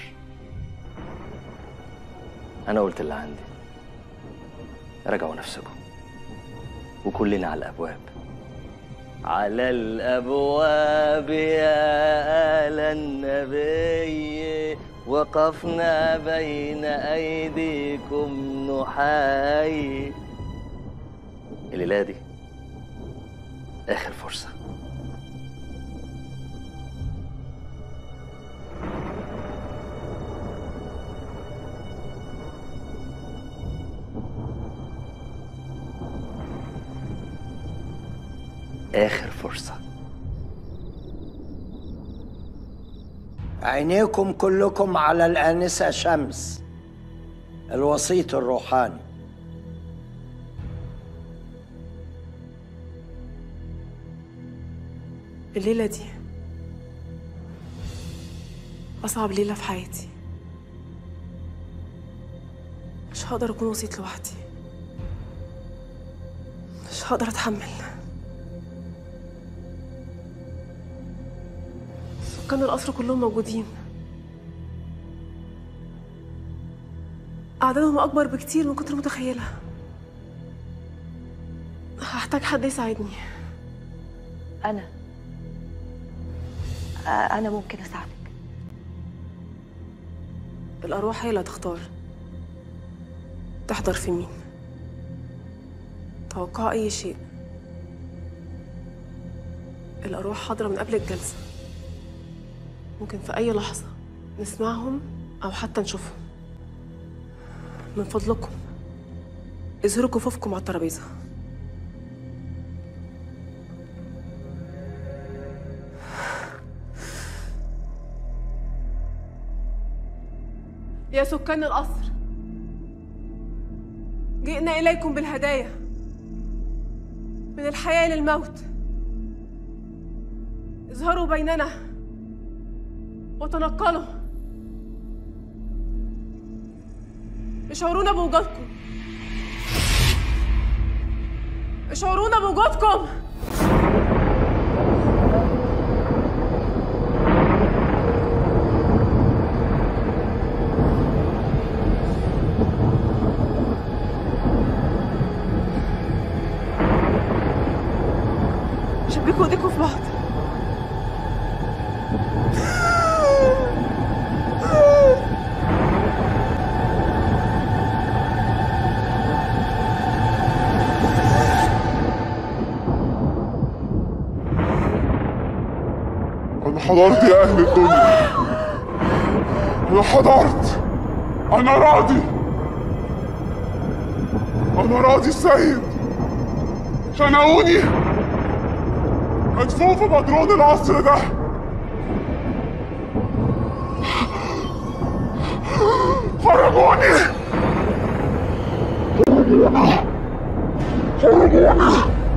أنا قلت اللي عندي راجعوا نفسكم وكلنا على الأبواب على الأبواب يا آل النبي وقفنا بين أيديكم نحايي الليلة دي آخر فرصة آخر فرصة عينيكم كلكم على الآنسة شمس الوسيط الروحاني الليلة دي أصعب ليلة في حياتي مش هقدر أكون وسيط لوحدي مش هقدر أتحمل سكان القصر كلهم موجودين أعدادهم أكبر بكتير من كنت متخيلة هحتاج حد يساعدني أنا آه، أنا ممكن أساعدك الأرواح هي اللي هتختار تحضر في مين توقع أي شيء الأرواح حاضرة من قبل الجلسة ممكن في أي لحظة نسمعهم أو حتى نشوفهم من فضلكم اظهروا كفوفكم على الترابيزة يا سكان القصر جئنا إليكم بالهدايا من الحياة للموت اظهروا بيننا وتنقلوا اشعرونا بوجودكم اشعرونا بوجودكم شبكوا ايديكوا ايديكوا في بعض أنا حضرت يا أهل الدنيا أنا حضرت أنا راضي أنا راضي السيد خنقوني مدفون في بدرون القصر ده خرجوني خرجوني خرجوني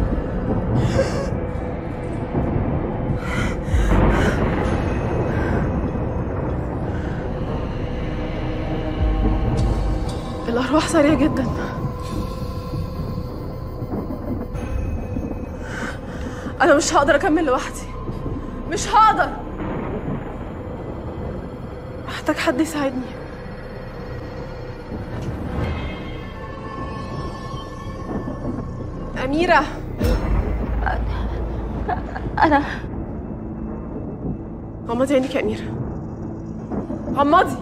الأرواح سريعة جدا أنا مش هقدر أكمل لوحدي مش هقدر محتاج حد يساعدني أميرة أنا غمضي عينيك يا أميرة غمضي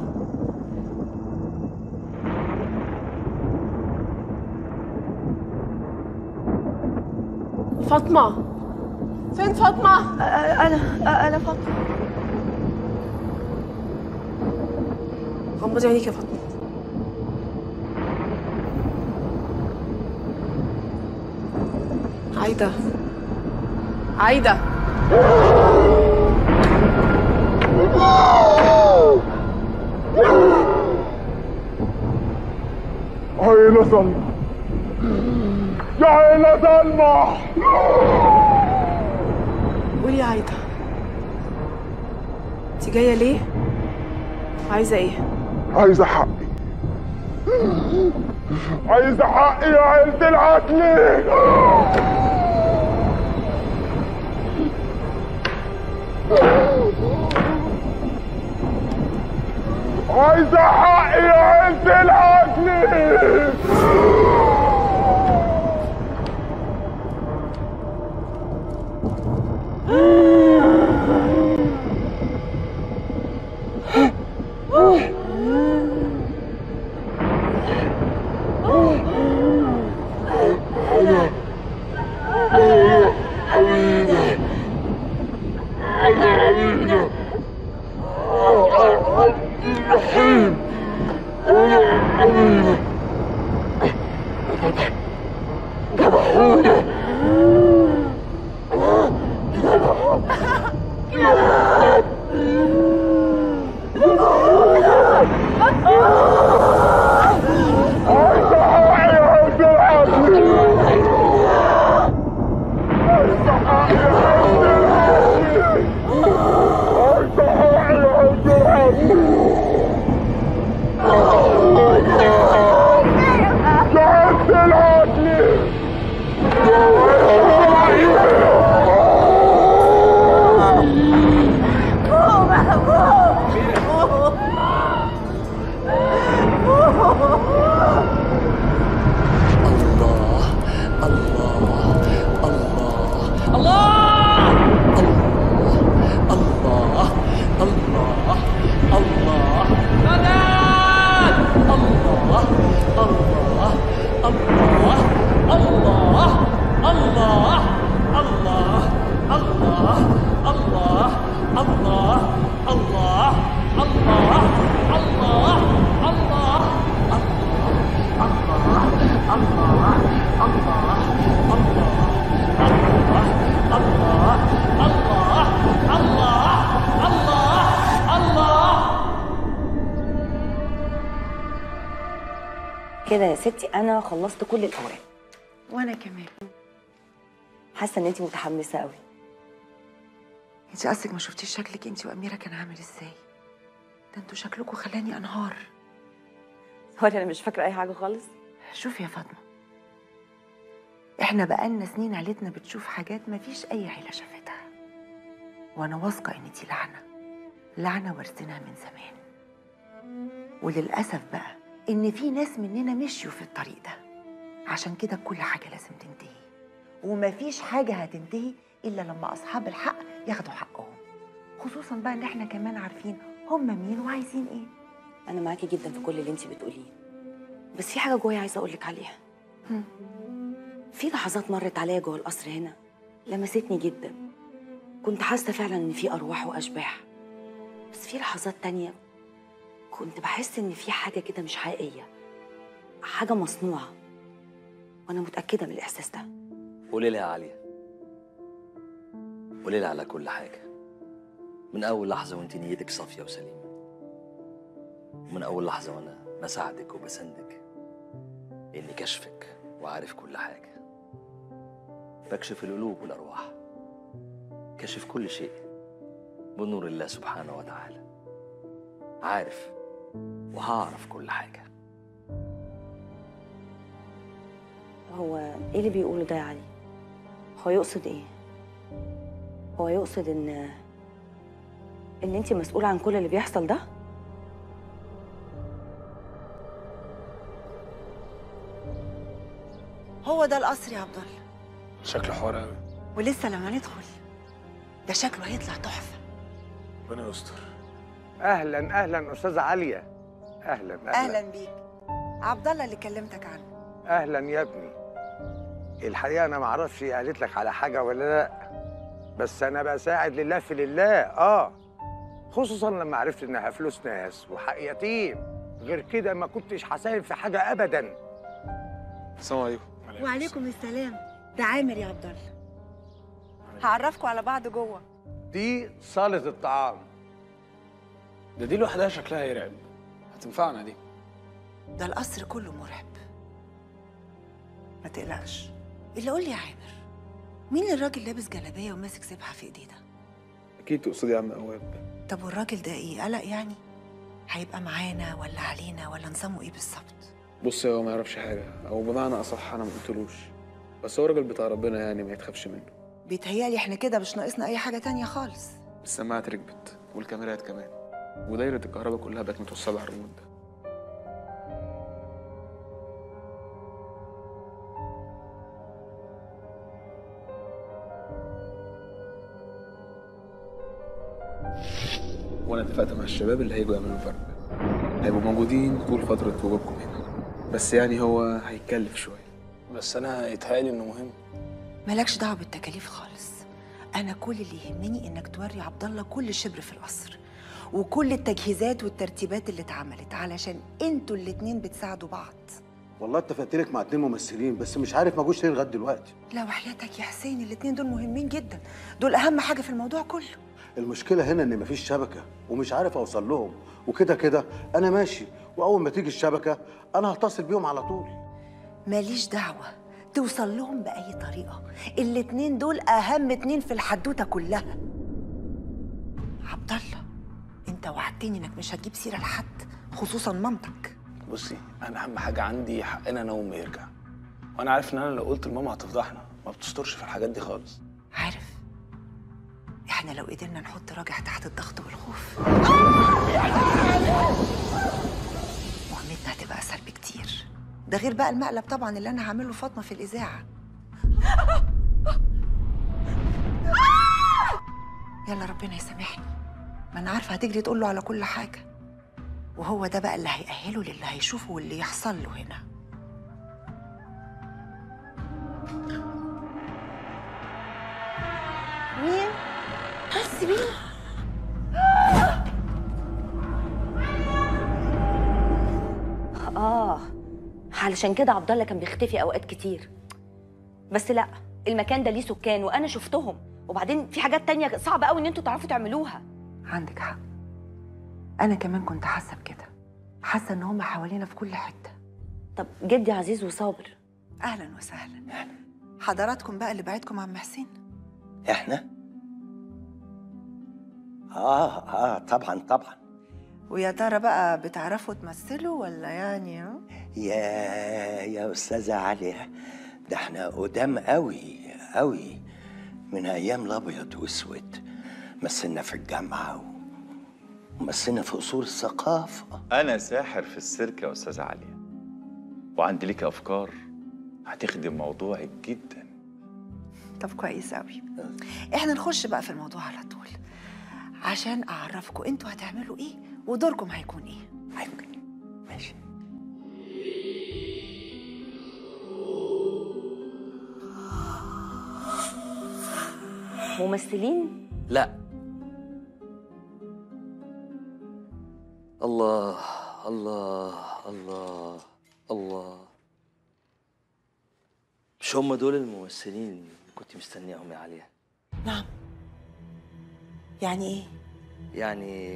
فاطمة فين فاطمة؟ أنا أنا فاطمة غمضي عينيك يا فاطمة عايدة عايدة عيلة ظلمة يا عيلة ظلمة قولي يا عايدة انت جاية ليه؟ عايزة ايه؟ عايزة حقي عايزة حقي يا عيلة العتلي عايزة حقي يا عيلة العتلي كده يا ستي انا خلصت كل الاوراق وانا كمان حاسه ان انت متحمسه قوي انت قصدك ما شفتيش شكلك انت واميره كان عامل ازاي ده انتوا شكلكم خلاني انهار هو انا مش فاكره اي حاجه خالص شوفي يا فاطمه احنا بقالنا سنين عيلتنا بتشوف حاجات ما فيش اي عيله شافتها وانا واثقه ان دي لعنه لعنه وارثينها من زمان وللاسف بقى ان في ناس مننا مشيوا في الطريق ده عشان كده كل حاجه لازم تنتهي ومفيش حاجه هتنتهي الا لما اصحاب الحق ياخدوا حقهم خصوصا بقى ان احنا كمان عارفين هم مين وعايزين ايه انا معاكي جدا في كل اللي انت بتقوليه بس في حاجه جوايا عايزه اقول لك عليها هم. في لحظات مرت عليا جوه القصر هنا لمستني جدا كنت حاسه فعلا ان في ارواح واشباح بس في لحظات تانية كنت بحس ان في حاجه كده مش حقيقيه حاجه مصنوعه وانا متاكده من الاحساس ده قولي لي يا عليا قولي لي على كل حاجة من أول لحظة وأنت نيتك صافية وسليمة ومن أول لحظة وأنا بساعدك وبسندك إني كشفك وعارف كل حاجة بكشف القلوب والأرواح كشف كل شيء بنور الله سبحانه وتعالى عارف وهعرف كل حاجة هو ايه اللي بيقوله ده يا علي هو يقصد ايه هو يقصد ان ان انت مسؤوله عن كل اللي بيحصل ده هو ده القصر يا عبد الله شكله حوار قوي ولسه لما ندخل ده شكله هيطلع تحفه ربنا يستر اهلا اهلا استاذه عليا اهلا اهلا اهلا بيك عبد الله اللي كلمتك عنه اهلا يا ابني الحقيقه انا ما اعرفش هي قالت لك على حاجه ولا لا بس انا بساعد لله في لله اه خصوصا لما عرفت انها فلوس ناس وحق يتيم غير كده ما كنتش هساهم في حاجه ابدا السلام عليكم وعليكم السلام ده عامر يا عبد الله هعرفكم على بعض جوه دي صاله الطعام ده دي لوحدها شكلها يرعب هتنفعنا دي ده القصر كله مرعب ما تقلقش اللي قول لي يا عامر مين الراجل لابس جلابيه وماسك سبحه في ايديه ده اكيد تقصدي يا عم قواب طب والراجل ده ايه قلق يعني هيبقى معانا ولا علينا ولا نظامه ايه بالظبط بص هو ما يعرفش حاجه او بمعنى اصح انا ما قلتلوش بس هو راجل بتاع ربنا يعني ما يتخافش منه بيتهيالي احنا كده مش ناقصنا اي حاجه تانية خالص السماعات ركبت والكاميرات كمان ودايره الكهرباء كلها بقت متوصله على الريموت ده وانا اتفقت مع الشباب اللي هيجوا يعملوا فرق هيبقوا موجودين طول فتره وجودكم هنا بس يعني هو هيتكلف شويه بس انا يتهيألي انه مهم مالكش دعوه بالتكاليف خالص انا كل اللي يهمني انك توري عبد الله كل شبر في القصر وكل التجهيزات والترتيبات اللي اتعملت علشان انتوا الاتنين بتساعدوا بعض والله اتفقت لك مع اتنين ممثلين بس مش عارف ما جوش ليه لغايه دلوقتي لا وحياتك يا حسين الاتنين دول مهمين جدا دول اهم حاجه في الموضوع كله المشكله هنا ان مفيش شبكه ومش عارف اوصل لهم وكده كده انا ماشي واول ما تيجي الشبكه انا هتصل بيهم على طول ماليش دعوه توصل لهم باي طريقه الاتنين دول اهم اتنين في الحدوته كلها عبد الله انت وعدتني انك مش هتجيب سيره لحد خصوصا مامتك بصي انا اهم حاجه عندي حقنا انا وامي يرجع وانا عارف ان انا لو قلت لماما هتفضحنا ما بتسترش في الحاجات دي خالص عارف احنا لو قدرنا نحط راجع تحت الضغط والخوف مهمتنا هتبقى اسهل بكتير ده غير بقى المقلب طبعا اللي انا هعمله فاطمه في الاذاعه يلا ربنا يسامحني ما انا عارفه هتجري تقول له على كل حاجه وهو ده بقى اللي هيأهله للي هيشوفه واللي يحصل له هنا مين؟ بس مين؟ اه علشان كده عبد الله كان بيختفي اوقات كتير بس لا المكان ده ليه سكان وانا شفتهم وبعدين في حاجات تانية صعبة قوي ان انتوا تعرفوا تعملوها عندك حق انا كمان كنت حاسه بكده حاسه ان هم حوالينا في كل حته طب جدي عزيز وصابر اهلا وسهلا حضراتكم بقى اللي بعتكم عم حسين احنا اه اه طبعا طبعا ويا ترى بقى بتعرفوا تمثلوا ولا يعني ها؟ يا يا استاذه عليا ده احنا قدام قوي قوي من ايام الابيض واسود مثلنا في الجامعه و- ومثلنا في اصول الثقافه أنا ساحر في السيرك يا أستاذة عليا وعندي ليك أفكار هتخدم موضوعك جدا طب كويس قوي احنا نخش بقى في الموضوع على طول عشان اعرفكم انتوا هتعملوا ايه ودوركم هيكون ايه ماشي ممثلين لا الله الله الله الله مش هم دول الممثلين اللي كنت مستنياهم يا عليا نعم يعني ايه يعني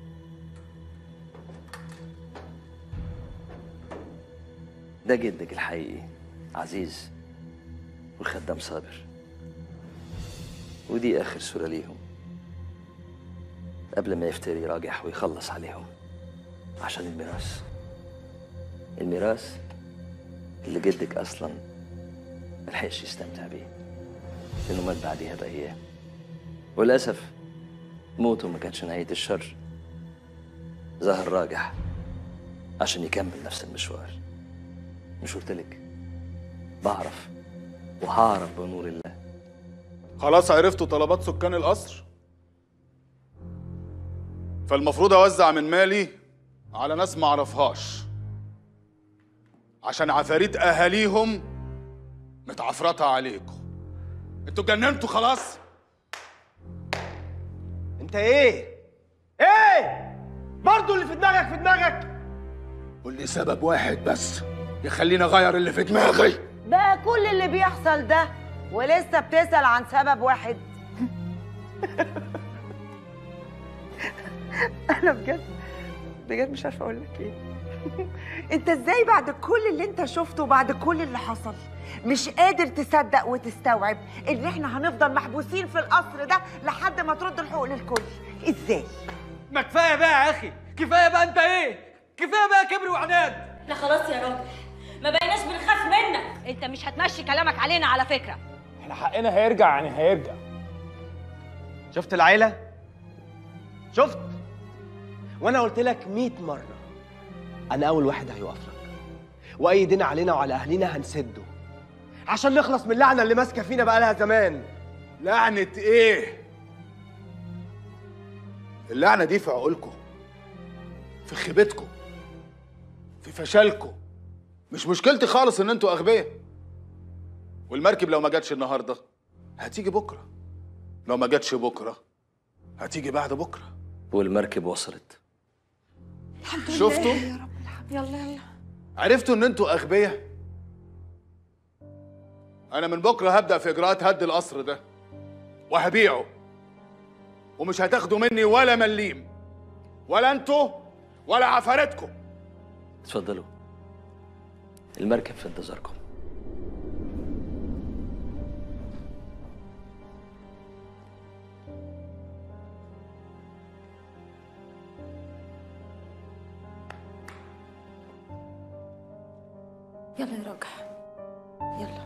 ده جدك الحقيقي عزيز والخدام صابر ودي آخر صورة ليهم قبل ما يفتري راجح ويخلص عليهم عشان الميراث الميراث اللي جدك أصلا ملحقش يستمتع بيه لأنه مات بعديها بأيام وللأسف موته ما كانش نهاية الشر ظهر راجح عشان يكمل نفس المشوار مش قلتلك بعرف وهعرف بنور الله خلاص عرفتوا طلبات سكان القصر فالمفروض اوزع من مالي على ناس ما اعرفهاش عشان عفاريت اهاليهم متعفرطه عليكم انتوا اتجننتوا خلاص انت ايه؟ ايه؟ برضه اللي في دماغك في دماغك قول لي سبب واحد بس يخليني اغير اللي في دماغي بقى كل اللي بيحصل ده ولسه بتسأل عن سبب واحد انا بجد بجد مش عارفه اقول لك ايه انت ازاي بعد كل اللي انت شفته وبعد كل اللي حصل مش قادر تصدق وتستوعب ان احنا هنفضل محبوسين في القصر ده لحد ما ترد الحقوق للكل ازاي ما كفايه بقى يا اخي كفايه بقى انت ايه كفايه بقى كبر وعناد احنا خلاص يا راجل ما بقيناش بنخاف منك انت مش هتمشي كلامك علينا على فكره احنا حقنا هيرجع يعني هيرجع شفت العيلة؟ شفت؟ وانا قلت لك 100 مرة انا اول واحد هيقف لك واي دين علينا وعلى اهلنا هنسده عشان نخلص من اللعنة اللي ماسكة فينا بقالها زمان لعنة ايه؟ اللعنة دي في عقولكم في خيبتكم في فشلكم مش مشكلتي خالص ان انتوا اغبياء والمركب لو ما جاتش النهارده هتيجي بكره لو ما جاتش بكره هتيجي بعد بكره والمركب وصلت شفتوا يلا يلا عرفتوا ان انتوا اغبياء انا من بكره هبدا في اجراءات هد القصر ده وهبيعه ومش هتاخدوا مني ولا مليم ولا انتوا ولا عفارتكم اتفضلوا المركب في انتظاركم يلا يا راجح يلا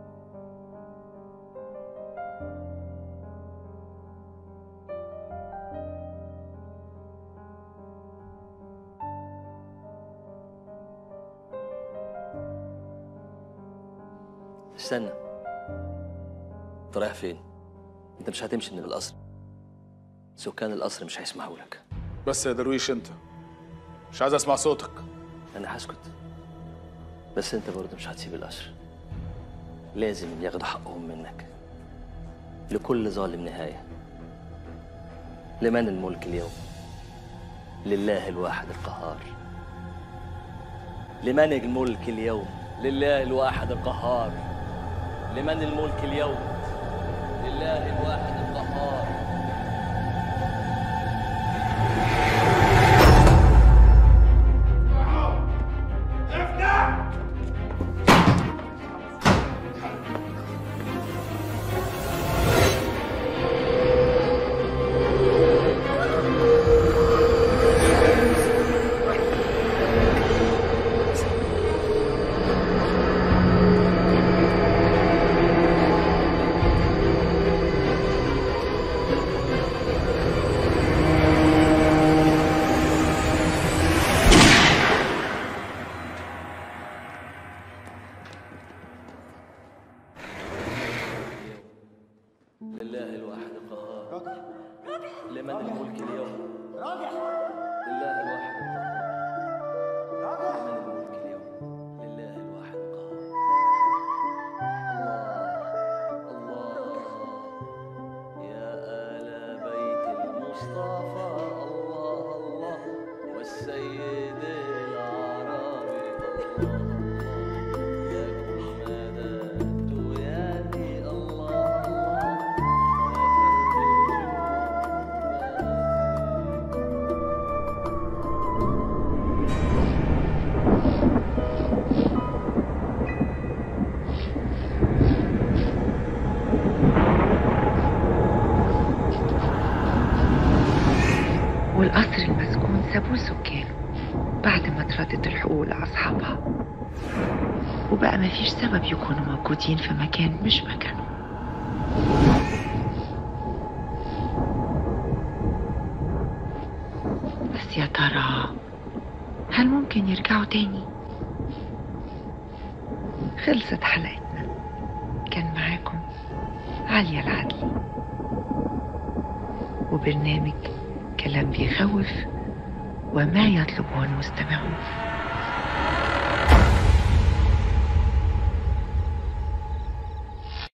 استنى انت رايح فين؟ انت مش هتمشي من القصر سكان القصر مش هيسمحوا لك بس يا درويش انت مش عايز اسمع صوتك انا هسكت بس انت برضه مش هتسيب القصر لازم ياخدوا حقهم منك لكل ظالم نهايه لمن الملك اليوم لله الواحد القهار لمن الملك اليوم لله الواحد القهار لمن الملك اليوم لله الواحد القهار لمن الملك اليوم لله الواحد لمن الملك اليوم لله الواحد الله الله يا آل بيت المصطفى الله الله والسيد العربي الله الله لكم مددت يدي الله والقصر المسكون سابوه سكانه بعد ما اتردت الحقوق لأصحابها وبقى مفيش سبب يكونوا موجودين في مكان مش مكانهم بس يا ترى هل ممكن يرجعوا تاني خلصت حلقتنا كان معاكم عليا العدلي وبرنامج كلام بيخوف وما يطلبه المستمعون